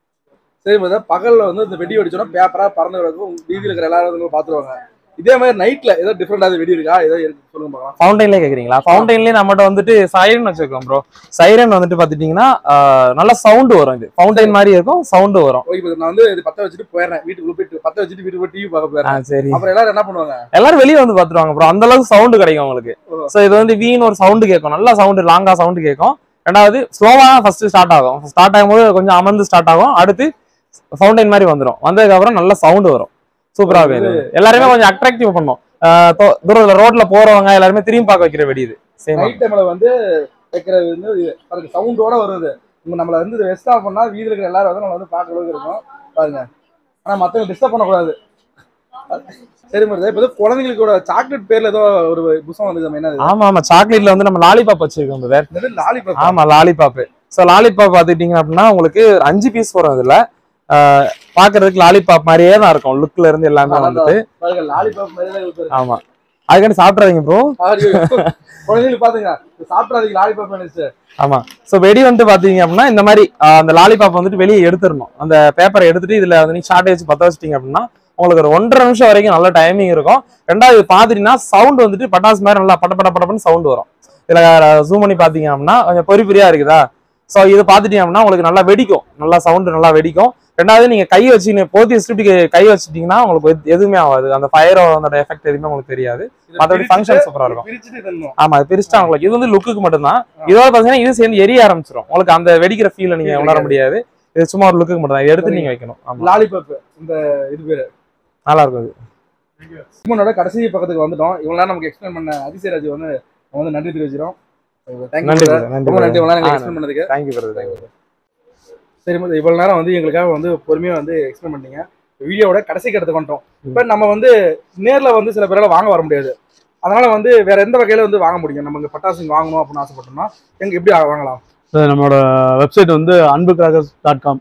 சரி மொதல் பகல்ல வந்து இந்த வெடி வெடிச்சோன்னா பேப்பரா பறந்து கிடக்கும் வீதியில் இருக்கிற எல்லாரும் வந்து பாத்துருவாங்க இதே மாதிரி நைட்ல ஏதோ டிஃப்ரெண்டான வெடி இருக்கா ஏதோ இருக்கு சொல்லுங்க பார்க்கலாம் ஃபவுண்டைன்லேயே கேக்குறீங்களா ஃபவுண்டைன்லேயே நம்மகிட்ட வந்துட்டு சைரன் வச்சிருக்கோம் ப்ரோ சைரன் வந்துட்டு பாத்துட்டீங்கன்னா ஆஹ், நல்ல சவுண்ட் வரும் இது ஃபவுண்டைன் மாதிரி இருக்கும் சவுண்ட் வரும் ஓகே இப்போ நான் வந்து இது பத்த வச்சுட்டு போயிடுறேன் வீட்டுக்குள்ள போயிட்டு பத்த வச்சுட்டு வீட்டுக்கு போய் டிவி பார்க்க ஆ போயிடுறேன் சரி அப்புறம் எல்லாரும் என்ன பண்ணுவாங்க எல்லாரும் வெளியே வந்து பாத்துருவாங்க ப்ரோ அந்த அளவுக்கு சவுண்ட் கிடைக்கும் உங்களுக்கு ஓ. சோ இது வந்து வீண் ஒரு சவுண்ட் கேட்கும் நல்ல சவுண்ட் லாங்கா சவுண்ட் கேட்கும் ரெண்டாவது ஸ்லோவா ஃபர்ஸ்ட் ஸ்டார்ட் ஆகும் ஸ்டார்ட் ஆகும்போது கொஞ்சம் அமர்ந்து ஸ்டார்ட் ஆகும் அடுத்து ஃபவுண்டைன் மாதிரி வந்துடும் வந்ததுக்கு அப்புறம் நல்ல சவுண்ட் வரும் சூப்பரா இருக்கும் இது எல்லாருமே கொஞ்சம் அட்ராக்டிவ் பண்ணும் ஆஹ் தோ- தூரத்துல ரோட்ல போறவங்க எல்லாருமே திரும்பி பார்க்க வைக்கிற வெடி இது சேம் நைட் டைம்ல வந்து வைக்கிறது வந்து இது பாருங்க சவுண்டோட வருது உங்க நம்மள வந்து வெஸ்ட் ஆஃப் பண்ணா வீதியில் இருக்கிற எல்லாரும் வந்து நம்ம வந்து பார்க்க அளவுக்கு இருக்கும் பாருங்க ஆனா மத்தவங்க டிஸ்டர்ப் பண்ணக்கூடாது சரி மாதிரி இப்போ வந்து குழந்தைங்களுக்கு சாக்லேட் பேர்ல ஏதோ ஒரு புத்தகம் வந்து நம்ம என்னது ஆமா ஆமா சாக்லேட்ல வந்து நம்ம லாலிபாப் வச்சிருக்கோம் பிரதர் என்னது லாலிபாப் ஆமா லாலிபாப் சோ லாலிபாப் பாத்துட்டீங்க அப்படின்னா உங்களுக்கு ஒரு அஞ்சு பீஸ் வரும் இதுல ஆஹ் பாக்குறதுக்கு லாலிபாப் மாதிரியே தான் இருக்கும் லுக்ல இருந்து எல்லாமே வந்துட்டு பாருங்க லாலிபாப் மாதிரி தான் இருக்கு ஆமா அதுக்காண்டி சாப்பிட்றாதீங்க ப்ரோ ஐயோ, குழந்தைங்களுக்கு பாத்துங்க சாப்பிடாதீங்க லாலிபாப் நினைச்சு ஆமா சோ வெடி வந்துட்டு பாத்தீங்க அப்படின்னா இந்த மாதிரி ஆஹ் அந்த லாலிபாப் வந்துட்டு வெளியே எடுத்துடணும் அந்த பேப்பரை எடுத்துட்டு இதுல வந்து நீங்க ஷார்ட் வச்சு பத்த வச்சிட்டீங்க அப்படின்னா உங்களுக்கு ஒரு ஒன்றரை நிமிஷம் வரைக்கும் நல்ல டைமிங் இருக்கும் ரெண்டாவது பாத்துட்டீங்கன்னா சவுண்ட் வந்துட்டு பட்டாசு மாதிரி நல்லா பட்ட பட்ட படப்பன்னு சவுண்ட் வரும் இதுல ஜூம் பண்ணி பாத்தீங்க அப்படின்னா கொஞ்சம் பொறி பொரியா இருக்குதா சோ இது பாத்துட்டீங்க அப்படின்னா உங்களுக்கு நல்லா வெடிக்கும் நல்லா சவுண்ட் நல்லா வெடிக்கும் ரெண்டாவது நீங்க கை வச்சு நீங்க போத்தி வச்சுட்டு கை வச்சுட்டீங்கன்னா உங்களுக்கு எது- எதுவுமே ஆகாது அந்த ஃபயரோ அதோட எஃபெக்ட் எதுவுமே உங்களுக்கு தெரியாது இதை மத்தபடி பிரிச்சுட்டு- ஃபங்க்ஷன் சூப்பரா இருக்கும் பிரிச்சுட்டு தரணும் ஆமா அது பிரிச்சுட்டா உங்களுக்கு இது வந்து லுக்குக்கு மட்டும்தான் இதோட பாத்தீங்கன்னா இது சேர்ந்து எரிய ஆரம்பிச்சிடும் உங்களுக்கு அந்த வெடிக்கிற ஃபீல நீங்க Feel உணர இருக்காது. முடியாது இது சும்மா ஒரு லுக்குக்கு மட்டும் தான் எடுத்து நீங்க வைக்கணும் ஆமா லாலிபாப் இந்த இது பேரு நல்லா இருக்கும் இது சிம்மனோட கடைசி பக்கத்துக்கு வந்துட்டோம் இவ்வளவு நேரம் நமக்கு எக்ஸ்பிளைன் பண்ண அதிசயராஜ் வந்து நம்ம வந்து நன்றி தெரிவிச்சிடும் தேங்க்யூ நன்றி brother, நன்றி ரொம்ப நன்றி இவ்வளவு நேரம் ஆ, எக்ஸ்பிளைன் பண்ணதுக்கு தேங்க்யூ பிரதர் தேங்க்யூ சரி மது, இவ்வளவு நேரம் வந்து எங்களுக்காக வந்து பொறுமையா வந்து எக்ஸ்பிளைன் பண்ணீங்க வீடியோவோட கடைசி கட்டத்துக்கு வந்துட்டோம் இப்போ நம்ம வந்து நேர்ல வந்து சில பேரால வாங்க வர முடியாது அதனால வந்து வேற எந்த வகையில வந்து வாங்க முடியும் நம்ம இங்க பட்டாசு வாங்கணும் அப்படின்னு ஆசைப்பட்டோம்னா எங்க எப்படி வாங்கலாம் இது நம்மளோட வெப்சைட் வந்து Anbu crackers dot com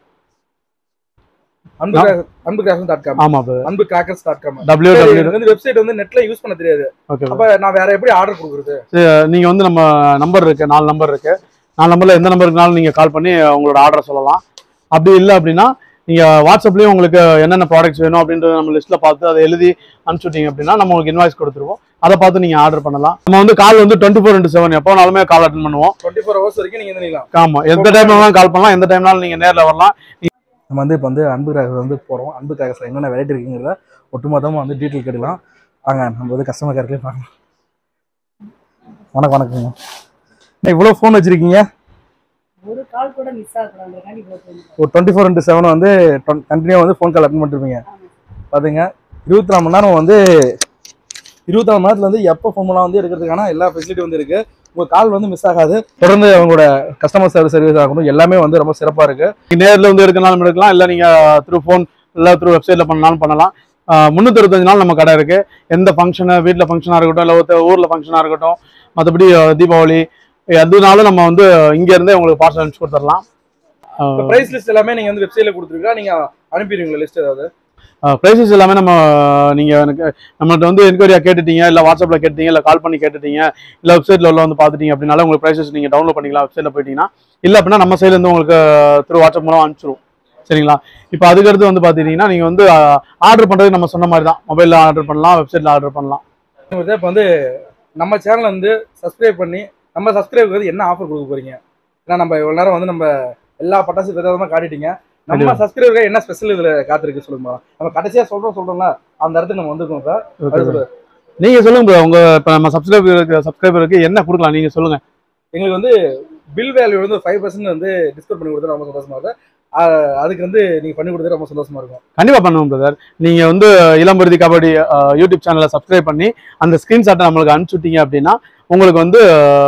Anbu crackers Anbu crackers dot com ஆமா Anbu crackers dot com W W வந்து வெப்சைட் வந்து நெட்ல யூஸ் பண்ண தெரியாது ஓகே அப்ப நான் வேற எப்படி ஆர்டர் கொடுக்குறது நீங்க வந்து நம்ம நம்பர் இருக்கு நாலு நம்பர் இருக்கு நாலு நம்பர்ல எந்த நம்பருக்குனாலும் நீங்க கால் பண்ணி உங்களோட ஆர்டர் சொல்லலாம் அப்படி இல்லை அப்படின்னா நீங்க வாட்ஸ்அப்லயும் உங்களுக்கு என்னென்ன ப்ராடக்ட்ஸ் வேணும் அப்படின்றத நம்ம லிஸ்ட்ல பார்த்து அதை எழுதி அனுப்பிச்சுட்டீங்க அப்படின்னா நம்ம உங்களுக்கு இன்வாய்ஸ் கொடுத்துருவோம் அதை பார்த்து நீங்க ஆர்டர் பண்ணலாம் நம்ம வந்து கால் வந்து டுவெண்ட்டி ஃபோர் இன்ட்டு செவன் எப்போனாலுமே கால் அட்டன் பண்ணுவோம் டுவெண்ட்டி ஃபோர் ஹவர்ஸ் வரைக்கும் நீங்க நினைக்கலாம் ஆமா எந்த டைம் வேணாலும் கால் பண்ணலாம் எந்த டைம்னாலும் நீங்க நேர்ல வரலாம் நம்ம வந்து இப்போ வந்து அன்பு கிராக்கர்ஸ் வந்து போகிறோம் அன்பு கிராக்கர்ஸில் என்னென்ன வெரைட்டி இருக்குங்கிறத ஒட்டுமொத்தமாக வந்து டீட்டெயில் கேட்டுக்கலாம் வாங்க நம்ம வந்து கஸ்டமர் கேர்லேயே பார்க்கலாம் வணக்கம் வணக்கங்க என்ன இவ்வளோ ஃபோன் வச்சுருக்கீங்க ஒரு கால் கூட மிஸ் ஆகக்கூடாதுக்காண்டி போட்டு ஒரு டுவெண்ட்டி ஃபோர் இன்ட்டு செவன் வந்து கண்டினியூ வந்து ஃபோன் கால் அட்டன் பண்ணிருப்பீங்க பாத்துங்க இருபத்தி நாலு மணி நேரம் வந்து இருபத்தி நாலு மணி நேரத்துல வந்து எப்போ ஃபோன் பண்ணலாம் வந்து எடுக்கிறதுக்கான எல்லா ஃபெசிலிட்டி வந்து இருக்கு உங்க கால் வந்து மிஸ் ஆகாது தொடர்ந்து அவங்களோட கஸ்டமர் சர்வீஸ் சர்வீஸ் ஆகணும் எல்லாமே வந்து ரொம்ப சிறப்பா இருக்கு நீங்க நேர்ல வந்து எடுக்கனாலும் எடுக்கலாம் இல்லை நீங்க த்ரூ ஃபோன் இல்லை த்ரூ வெப்சைட்ல பண்ணாலும் பண்ணலாம் முந்நூற்றி அறுபத்தஞ்சு நாள் நம்ம கடை இருக்கு எந்த ஃபங்க்ஷனு வீட்டில் ஃபங்க்ஷனாக இருக்கட்டும் இல்லை ஊரில் ஃபங்க்ஷனாக இருக்கட்டும் மற்றபடி தீபாவளி எதுனாலும் நம்ம வந்து இங்க இருந்தே உங்களுக்கு பார்சல் அனுப்பிச்சு கொடுத்துடலாம் பிரைஸ் லிஸ்ட் எல்லாமே நீங்க வந்து வெப்சைட்ல கொடுத்துருக்கீங்களா நீங்க அனுப்பிடுவீங்களா லிஸ்ட் ஏதாவது ப்ரைஸஸ் எல்லாமே நம்ம நீங்க எனக்கு நம்மள்ட்ட வந்து என்கொயரியா கேட்டுட்டீங்க இல்லை வாட்ஸ்அப்ல கேட்டீங்க இல்லை கால் பண்ணி கேட்டுட்டீங்க இல்லை வெப்சைட்ல உள்ள வந்து பார்த்துட்டீங்க அப்படின்னால உங்களுக்கு ப்ரைஸஸ் நீங்க டவுன்லோட் பண்ணிக்கலாம் வெப்சைட்ல போயிட்டீங்கன்னா இல்லை அப்படின்னா நம்ம சைட்ல இருந்து உங்களுக்கு த்ரூ வாட்ஸ்அப் மூலம் அனுப்பிச்சிருவோம் சரிங்களா இப்போ அதுக்கடுத்து வந்து பார்த்துக்கிட்டிங்கன்னா நீங்கள் வந்து ஆர்டர் பண்ணுறது நம்ம சொன்ன மாதிரி தான் மொபைலில் ஆர்டர் பண்ணலாம் வெப்சைட்டில் ஆர்டர் பண்ணலாம் இப்போ வந்து நம்ம சேனலை வந்து சப்ஸ்கிரைப் பண்ணி நம்ம சப்ஸ்கிரைபருக்கு வந்து என்ன ஆஃபர் கொடுக்க போறீங்க ஏன்னா நம்ம இவ்வளவு நேரம் வந்து நம்ம எல்லா பட்டாசு விதவிதமா காட்டிட்டீங்க நம்ம கண்டிப்பா. சப்ஸ்கிரைபருக்கு என்ன ஸ்பெஷல் இதுல காத்திருக்கு சொல்லுங்க நம்ம கடைசியா சொல்றோம் சொல்றோம்ல அந்த இடத்துக்கு நம்ம வந்திருக்கோம் சார் அது சொல்லு. நீங்கள் சொல்லுங்க bro. உங்க இப்போ நம்ம சப்ஸ்கிரைபருக்கு சப்ஸ்கிரைபருக்கு என்ன கொடுக்கலாம் நீங்கள் சொல்லுங்கள் எங்களுக்கு வந்து பில் வேல்யூ வந்து ஃபைவ் பர்சன்ட் வந்து டிஸ்கவுண்ட் பண்ணி கொடுத்தா ரொம்ப சந்தோஷமா இருக்கு ஆஹ் அதுக்கு வந்து நீங்க பண்ணி கொடுத்தா ரொம்ப சந்தோஷமா இருக்கும் கண்டிப்பாக பண்ணுவோம் பிரதர் நீங்கள் வந்து இளம்பருதி கபடி அஹ், யூடியூப் சேனலை சப்ஸ்கிரைப் பண்ணி அந்த ஸ்க்ரீன்ஷாட்டை நம்மளுக்கு அனுப்பிச்சு விட்டீங்க அப்படின்னா உங்களுக்கு வந்து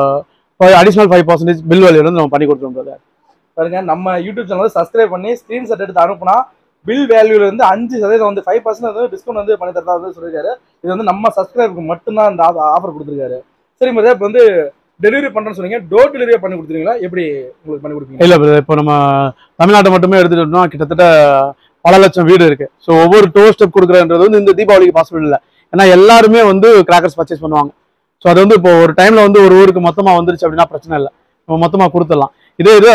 additional five percentage bill value வந்து நம்ம பண்ணி கொடுத்துருவோம் பிரதர் பாருங்க நம்ம யூடியூப் சேனல் சப்ஸ்கிரைப் பண்ணி ஸ்கிரீன்ஷாட் எடுத்து அனுப்புனா பில் வேல்யூல இருந்து அஞ்சு சதவீதம் வந்து ஃபைவ் பர்சன்ட் வந்து டிஸ்கவுண்ட் வந்து பண்ணி தரதா வந்து சொல்லியிருக்காரு இது வந்து நம்ம சப்ஸ்கிரைபருக்கு மட்டும்தான் இந்த ஆஃபர் கொடுத்துருக்காரு சரி மதியா இப்போ வந்து டெலிவரி பண்றேன்னு சொன்னீங்க டோர் டெலிவரியா பண்ணி கொடுத்துருவீங்களா எப்படி உங்களுக்கு பண்ணி கொடுப்பீங்க இல்லை பிரதர் இப்போ நம்ம தமிழ்நாட்டை மட்டுமே எடுத்துக்கிட்டோம்னா கிட்டத்தட்ட பல லட்சம் வீடு இருக்கு ஸோ ஒவ்வொரு டோர் ஸ்டெப் கொடுக்குறன்றது வந்து இந்த தீபாவளிக்கு பாசிபிள் இல்லை ஏன்னா எல்லாருமே வந்து கிராக்கர்ஸ் பர்ச்சேஸ் பண்ணுவாங்க ஸோ அது வந்து இப்போ ஒரு டைம்ல வந்து ஒரு ஊருக்கு மொத்தமாக வந்துருச்சு அப்படின்னா பிரச்சனை இல்லை நம்ம மொத்தமாக கொடுத்துடலாம் இதே இது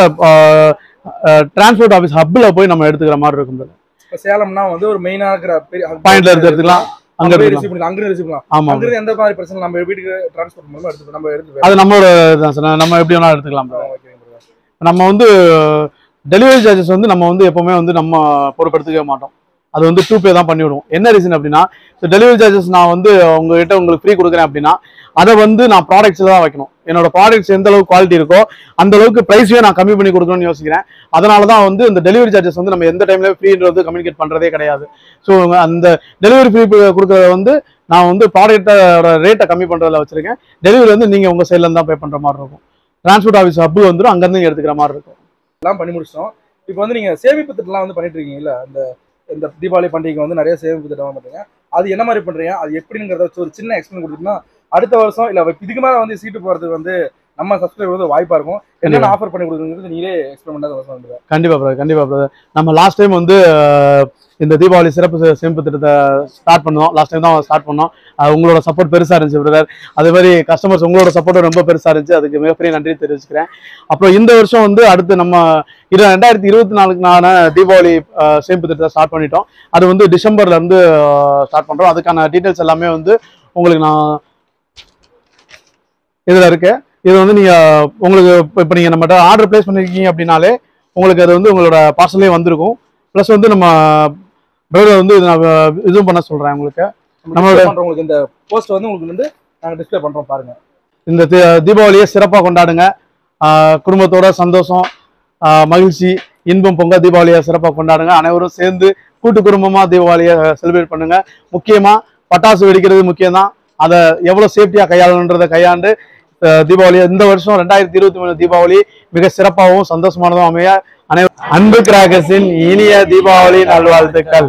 டிரான்ஸ்போர்ட் ஆஃபீஸ் ஹப்பில் போய் நம்ம எடுத்துக்கிற மாதிரி இருக்கும் brother. இப்போ சேலம்னா வந்து ஒரு மெயினா இருக்கிற பெரிய பாயிண்ட்ல இருந்து எடுத்துக்கலாம் அங்க அங்க எடுத்துக்கலாம் ரிசீவ் பண்ணலாம் அங்க ரிசீவ் பண்ணலாம் ஆமா அங்க இருந்து எந்த மாதிரி பிரச்சனை நம்ம வீட்டுக்கு டிரான்ஸ்போர்ட் மூலமா எடுத்து நம்ம எடுத்து அது நம்மளோட இதுதான் sir. நம்ம எப்படி வேணாலும் எடுத்துக்கலாம் brother. ஓகே நம்ம வந்து டெலிவரி சார்ஜஸ் வந்து நம்ம வந்து எப்பவுமே வந்து நம்ம பொறுப்பெடுத்துக்கவே மாட்டோம் அது வந்து டூ பே தான் பண்ணி விடுவோம் என்ன ரீசன் அப்படின்னா டெலிவரி சார்ஜஸ் நான் வந்து உங்ககிட்ட உங்களுக்கு ஃப்ரீ கொடுக்குறேன் அப்படின்னா அதை வந்து நான் ப்ராடக்ட்ஸ் தான் வைக்கணும் என்னோட ப்ராடக்ட்ஸ் எந்த அளவுக்கு குவாலிட்டி இருக்கோ அந்த அளவுக்கு ப்ரைஸையும் நான் கம்மி பண்ணி கொடுக்கணும்னு யோசிக்கிறேன் அதனால தான் வந்து இந்த டெலிவரி சார்ஜஸ் வந்து நம்ம எந்த டைம்ல ஃப்ரீன்றது கம்யூனிகேட் பண்றதே கிடையாது ஸோ அந்த டெலிவரி ஃப்ரீ கொடுக்குறத வந்து நான் வந்து ப்ராடக்ட்டோட ரேட்டை கம்மி பண்றதுல வச்சிருக்கேன் டெலிவரி வந்து நீங்க உங்க சைட்ல இருந்து தான் பே பண்ற மாதிரி இருக்கும் டிரான்ஸ்போர்ட் ஆஃபீஸ் ஹப்பு வந்துடும் அங்கேருந்து நீங்க எடுத்துக்கிற மாதிரி இருக்கும் எல்லாம் பண்ணி முடிச்சிட்டோம் இப்போ வந்து நீங்க சேமிப்பு திட்டம்லாம் வந்து பண்ணிட்டு இருக்கீங்கல்ல அந்த இந்த தீபாவளி பண்டிகைக்கு வந்து நிறைய சேமிப்பு திட்டம் பண்றீங்க அது என்ன மாதிரி பண்றீங்க அது எப்படிங்கிறத வச்சு ஒரு சின்ன எக்ஸ்பிளைன் கொடுத்தீங்கன்னா அடுத்த வருஷம் இல்ல இதுக்கு மேல வந்து சீட்டு போறதுக்கு வந்து நம்ம சப்ஸ்கிரைபர் வந்து வாய்ப்பா இருக்கும் என்னென்ன ஆஃபர் பண்ணி கொடுக்குறது நீங்களே எக்ஸ்பிளைன் பண்ணா சந்தோஷமா இருந்தது கண்டிப்பா பிரதர் கண்டிப்பா பிரதர் நம்ம லாஸ்ட் டைம் வந்து அஹ், இந்த தீபாவளி சிறப்பு சே- சேமிப்பு திட்டத்தை ஸ்டார்ட் பண்ணோம் லாஸ்ட் டைம் தான் ஸ்டார்ட் பண்ணோம் அஹ், உங்களோட சப்போர்ட் பெருசா இருந்துச்சு பிரதர் அதே மாதிரி கஸ்டமர்ஸ் உங்களோட சப்போர்ட் ரொம்ப பெருசா இருந்துச்சு அதுக்கு மிகப்பெரிய நன்றி தெரிவிச்சுக்கிறேன் அப்புறம் இந்த வருஷம் வந்து அடுத்து நம்ம இது ரெண்டாயிரத்தி இருபத்தி நாலுக்கான தீபாவளி அஹ், சேமிப்பு திட்டத்தை ஸ்டார்ட் பண்ணிட்டோம் அது வந்து டிசம்பர்ல இருந்து ஸ்டார்ட் பண்றோம் அதுக்கான டீடைல்ஸ் எல்லாமே வந்து உங்களுக்கு நான் இதுல இருக்கு இது வந்து நீங்க உங்களுக்கு இப்ப- இப்ப நீங்க நம்மகிட்ட ஆர்டர் பிளேஸ் பண்ணிருக்கீங்க அப்படின்னாலே உங்களுக்கு அது வந்து உங்களோட பார்சலே வந்திருக்கும் ப்ளஸ் வந்து நம்ம பிரதர் வந்து இது நான் இதுவும் பண்ண சொல்றேன் உங்களுக்கு நம்மளோட- நம்மளோட பண்றவங்களுக்கு இந்த போஸ்ட் வந்து உங்களுக்கு வந்து நாங்க டிஸ்ப்ளே பண்றோம் பாருங்க இந்த தி- தீபாவளியை சிறப்பாக கொண்டாடுங்க ஆஹ் குடும்பத்தோட சந்தோஷம் ஆஹ் மகிழ்ச்சி இன்பம் பொங்க தீபாவளியை சிறப்பாக கொண்டாடுங்க அனைவரும் சேர்ந்து கூட்டு குடும்பமா தீபாவளியை செலிப்ரேட் பண்ணுங்க முக்கியமா பட்டாசு வெடிக்கிறது முக்கியம்தான் அதை எவ்வளவு சேஃப்டியா கையாளணுன்றதை கையாண்டு ஆஹ் தீபாவளி இந்த வருஷம் ரெண்டாயிரத்தி இருபத்தி மூணு தீபாவளி மிக சிறப்பாகவும் சந்தோஷமானதும் அமைய அனை அன்பு கிராகஸின் இனிய தீபாவளி நல்வாழ்த்துக்கள்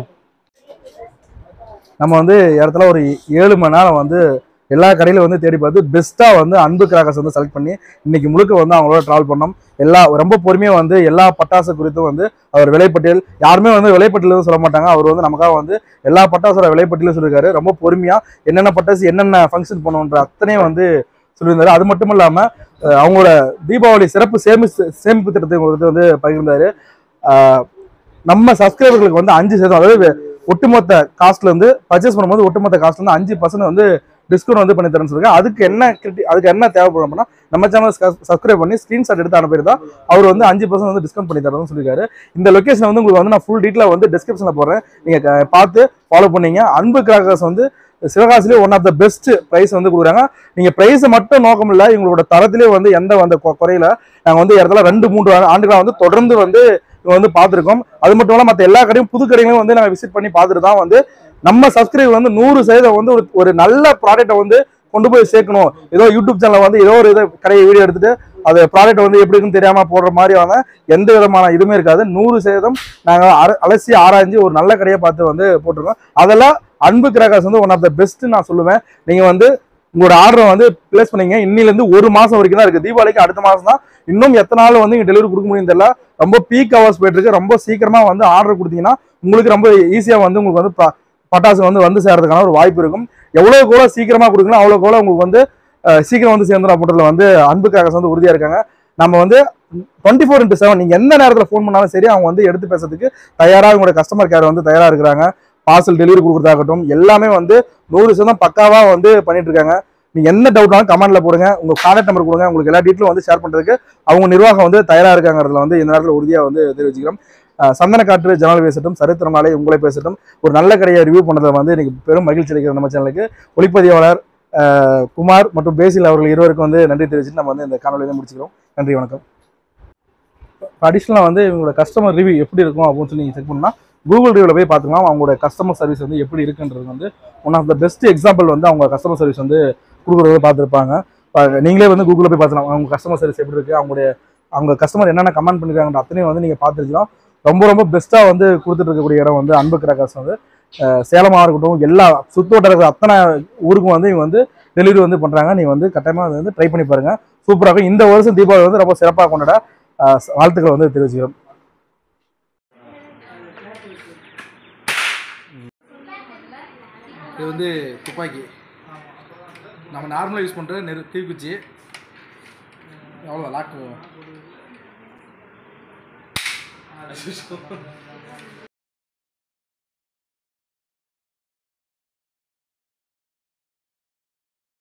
நம்ம வந்து இடத்துல ஒரு ஏழு மணி நேரம் வந்து எல்லா கடையிலும் வந்து தேடி பார்த்து பெஸ்ட்டாக வந்து அன்பு கிராக்கர்ஸ் வந்து செலக்ட் பண்ணி இன்னைக்கு முழுக்க வந்து அவங்களோட ட்ராவல் பண்ணோம் எல்லா ரொம்ப பொறுமையாக வந்து எல்லா பட்டாசு குறித்தும் வந்து அவர் விலைப்பட்டியல் யாருமே வந்து விலைப்பட்டியல் எதுவும் சொல்ல மாட்டாங்க அவர் வந்து நமக்காக வந்து எல்லா பட்டாசோட விலைப்பட்டியலும் சொல்லியிருக்காரு ரொம்ப பொறுமையாக என்னென்ன பட்டாசு என்னென்ன ஃபங்க்ஷன் பண்ணுன்ற அத்தனையும் வந்து சொல்லியிருந்தாரு அது மட்டும் இல்லாமல் அவங்களோட தீபாவளி சிறப்பு சேமி சேமிப்பு திட்டத்தை உங்களுக்கு வந்து பகிர்ந்தாரு அஹ், நம்ம சப்ஸ்கிரைபர்களுக்கு வந்து அஞ்சு சதவீதம் அதாவது ஒட்டுமொத்த காஸ்ட்ல இருந்து பர்ச்சேஸ் பண்ணும்போது ஒட்டுமொத்த காஸ்ட்ல இருந்து அஞ்சு பர்சன்ட் வந்து டிஸ்கவுண்ட் வந்து பண்ணி தரேன்னு சொல்லிருக்காங்க அதுக்கு என்ன கிரிட்டி அதுக்கு என்ன தேவைப்படும் அப்படின்னா நம்ம சேனல் சப்ஸ்கிரைப் பண்ணி ஸ்கிரீன்ஷாட் எடுத்து அனுப்பியிருந்தா அவர் வந்து அஞ்சு பர்சன்ட் வந்து டிஸ்கவுண்ட் பண்ணி தரதுன்னு சொல்லியிருக்காரு இந்த லொகேஷன் வந்து உங்களுக்கு வந்து நான் ஃபுல் டீட்டெயில் வந்து டிஸ்கிரிப்ஷனில் போடுறேன் நீங்க க- பார்த்து ஃபாலோ பண்ணீங்க அன்பு கிராக்கர்ஸ் வந்து சிவகாசிலே one of the best price வந்து கொடுக்குறாங்க நீங்க ப்ரைஸை மட்டும் நோக்கம் இல்லை இவங்களோட தரத்திலே வந்து எந்த அந்த கொ- குறையில நாங்க வந்து இடத்துல ரெண்டு மூன்று ஆண்டு- ஆண்டுகளா வந்து தொடர்ந்து வந்து இங்க வந்து பார்த்துருக்கோம் அது மட்டும் இல்லாம மற்ற எல்லா கடையும் புது கடைகளும் வந்து நாங்கள் விசிட் பண்ணி பார்த்துட்டு தான் வந்து நம்ம சப்ஸ்கிரைப் வந்து நூறு சதவீதம் வந்து ஒரு ஒரு நல்ல ப்ராடக்ட்டை வந்து கொண்டு போய் சேர்க்கணும் ஏதோ யூடியூப் சேனல்ல வந்து ஏதோ ஒரு இதை கடையை வீடியோ எடுத்துட்டு அது ப்ராடக்ட் வந்து எப்படி இருக்குன்னு தெரியாம போடுற மாதிரியான எந்த விதமான இதுவுமே இருக்காது நூறு சதவீதம் நாங்கள் அர- அலசி ஆராய்ஞ்சு ஒரு நல்ல கடையை பார்த்து வந்து போட்டிருக்கோம் அதெல்லாம் அன்பு கிராக்கர்ஸ் வந்து ஒன் ஆஃப் த பெஸ்ட் நான் சொல்லுவேன் நீங்க வந்து உங்களோட ஆர்டரை வந்து பிளேஸ் பண்ணீங்க இன்னிலேருந்து ஒரு மாசம் வரைக்கும் தான் இருக்கு தீபாவளிக்கு அடுத்த மாசம் தான் இன்னும் எத்தனை நாள் வந்து இங்க டெலிவரி கொடுக்க முடியும் தெரியல ரொம்ப பீக் ஹவர்ஸ் போயிட்டு இருக்கு ரொம்ப சீக்கிரமா வந்து ஆர்டர் கொடுத்தீங்கன்னா உங்களுக்கு ரொம்ப ஈஸியா வந்து உங்களுக்கு வந்து ப- பட்டாசு வந்து வந்து சேர்றதுக்கான ஒரு வாய்ப்பு இருக்கும் எவ்வளவு கூட சீக்கிரமா கொடுக்கலாம் அவ்வளவு கூட உங்களுக்கு வந்து அஹ், சீக்கிரம் வந்து சேர்ந்துடும் அப்படின்றதுல வந்து அன்பு கிராக்கர்ஸ் வந்து உறுதியா இருக்காங்க நம்ம வந்து டுவெண்ட்டி ஃபோர் இன்ட்டு செவன் நீங்கள் எந்த நேரத்தில் ஃபோன் பண்ணாலும் சரி அவங்க வந்து எடுத்து பேசுறதுக்கு தயாராக உங்களுடைய கஸ்டமர் கேர் வந்து தயாராக இருக்கிறாங்க பார்சல் டெலிவரி கொடுக்குறதாகட்டும் எல்லாமே வந்து நூறு சதம் பக்காவாக வந்து பண்ணிட்டு இருக்காங்க நீங்கள் எந்த டவுட்னாலும் கமெண்ட்ல போடுங்க உங்கள் கான்டாக்ட் நம்பர் கொடுங்க உங்களுக்கு எல்லா டீட்டெயிலும் வந்து ஷேர் பண்ணுறதுக்கு அவங்க நிர்வாகம் வந்து தயாராக இருக்காங்கிறதுல வந்து இந்த நேரத்தில் உறுதியாக வந்து தெரிவிச்சுக்கிறோம் அஹ் சந்தன காற்று ஜனல் பேசட்டும் சரித்திரமாலை உங்களை பேசட்டும் ஒரு நல்ல கடையை ரிவ்யூ பண்ணதில் வந்து எனக்கு பெரும் மகிழ்ச்சி அளிக்கிற நம்ம சேனலுக்கு ஒளிப்பதிவாளர் அஹ் குமார் மற்றும் பேசில் அவர்கள் இருவருக்கும் வந்து நன்றி தெரிவிச்சுட்டு நம்ம வந்து இந்த காணொலியை வந்து முடிச்சுக்கிறோம் நன்றி வணக்கம் அடிஷ்னலாக வந்து இவங்களோட கஸ்டமர் ரிவ்யூ எப்படி இருக்கும் அப்படின்னு சொல்லி நீங்கள் செக் பண்ணால் கூகுள் ரிவ்யூவில் போய் பார்த்துக்கலாம் அவங்களோட கஸ்டமர் சர்வீஸ் வந்து எப்படி இருக்குன்றது வந்து one of the best example வந்து அவங்க கஸ்டமர் சர்வீஸ் வந்து கொடுக்குறத பார்த்துருப்பாங்க பா- நீங்களே வந்து கூகுளில் போய் பார்த்துக்கலாம் அவங்க கஸ்டமர் சர்வீஸ் எப்படி இருக்குது அவங்களுடைய அவங்க கஸ்டமர் என்னென்ன கமெண்ட் பண்ணிருக்காங்க அத்தனையும் வந்து நீங்கள் பார்த்துருக்கலாம் ரொம்ப ரொம்ப பெஸ்ட்டாக வந்து கொடுத்துட்டு இருக்கக்கூடிய இடம் வந்து அன்பு கிராக்கர்ஸ் வந்து அஹ் சேலமாக இருக்கட்டும் எல்லா சுத்தோட்ட இருக்கிற அத்தனை ஊருக்கும் வந்து இவங்க வந்து டெலிவரி வந்து பண்ணுறாங்க நீங்கள் வந்து கட்டாயமாக வந்து ட்ரை பண்ணி பாருங்கள் சூப்பராக இருக்கும் இந்த வருஷம் தீபாவளி வந்து ரொம்ப சிறப்பாக கொண்டாட அஹ் வாழ்த்துக்களை வந்து தெரிவிச்சுக்கிறோம் இது வந்து துப்பாக்கி நம்ம நார்மலாக யூஸ் பண்ணுற நெரு தீக்குச்சி எவ்வளோ லாக்கு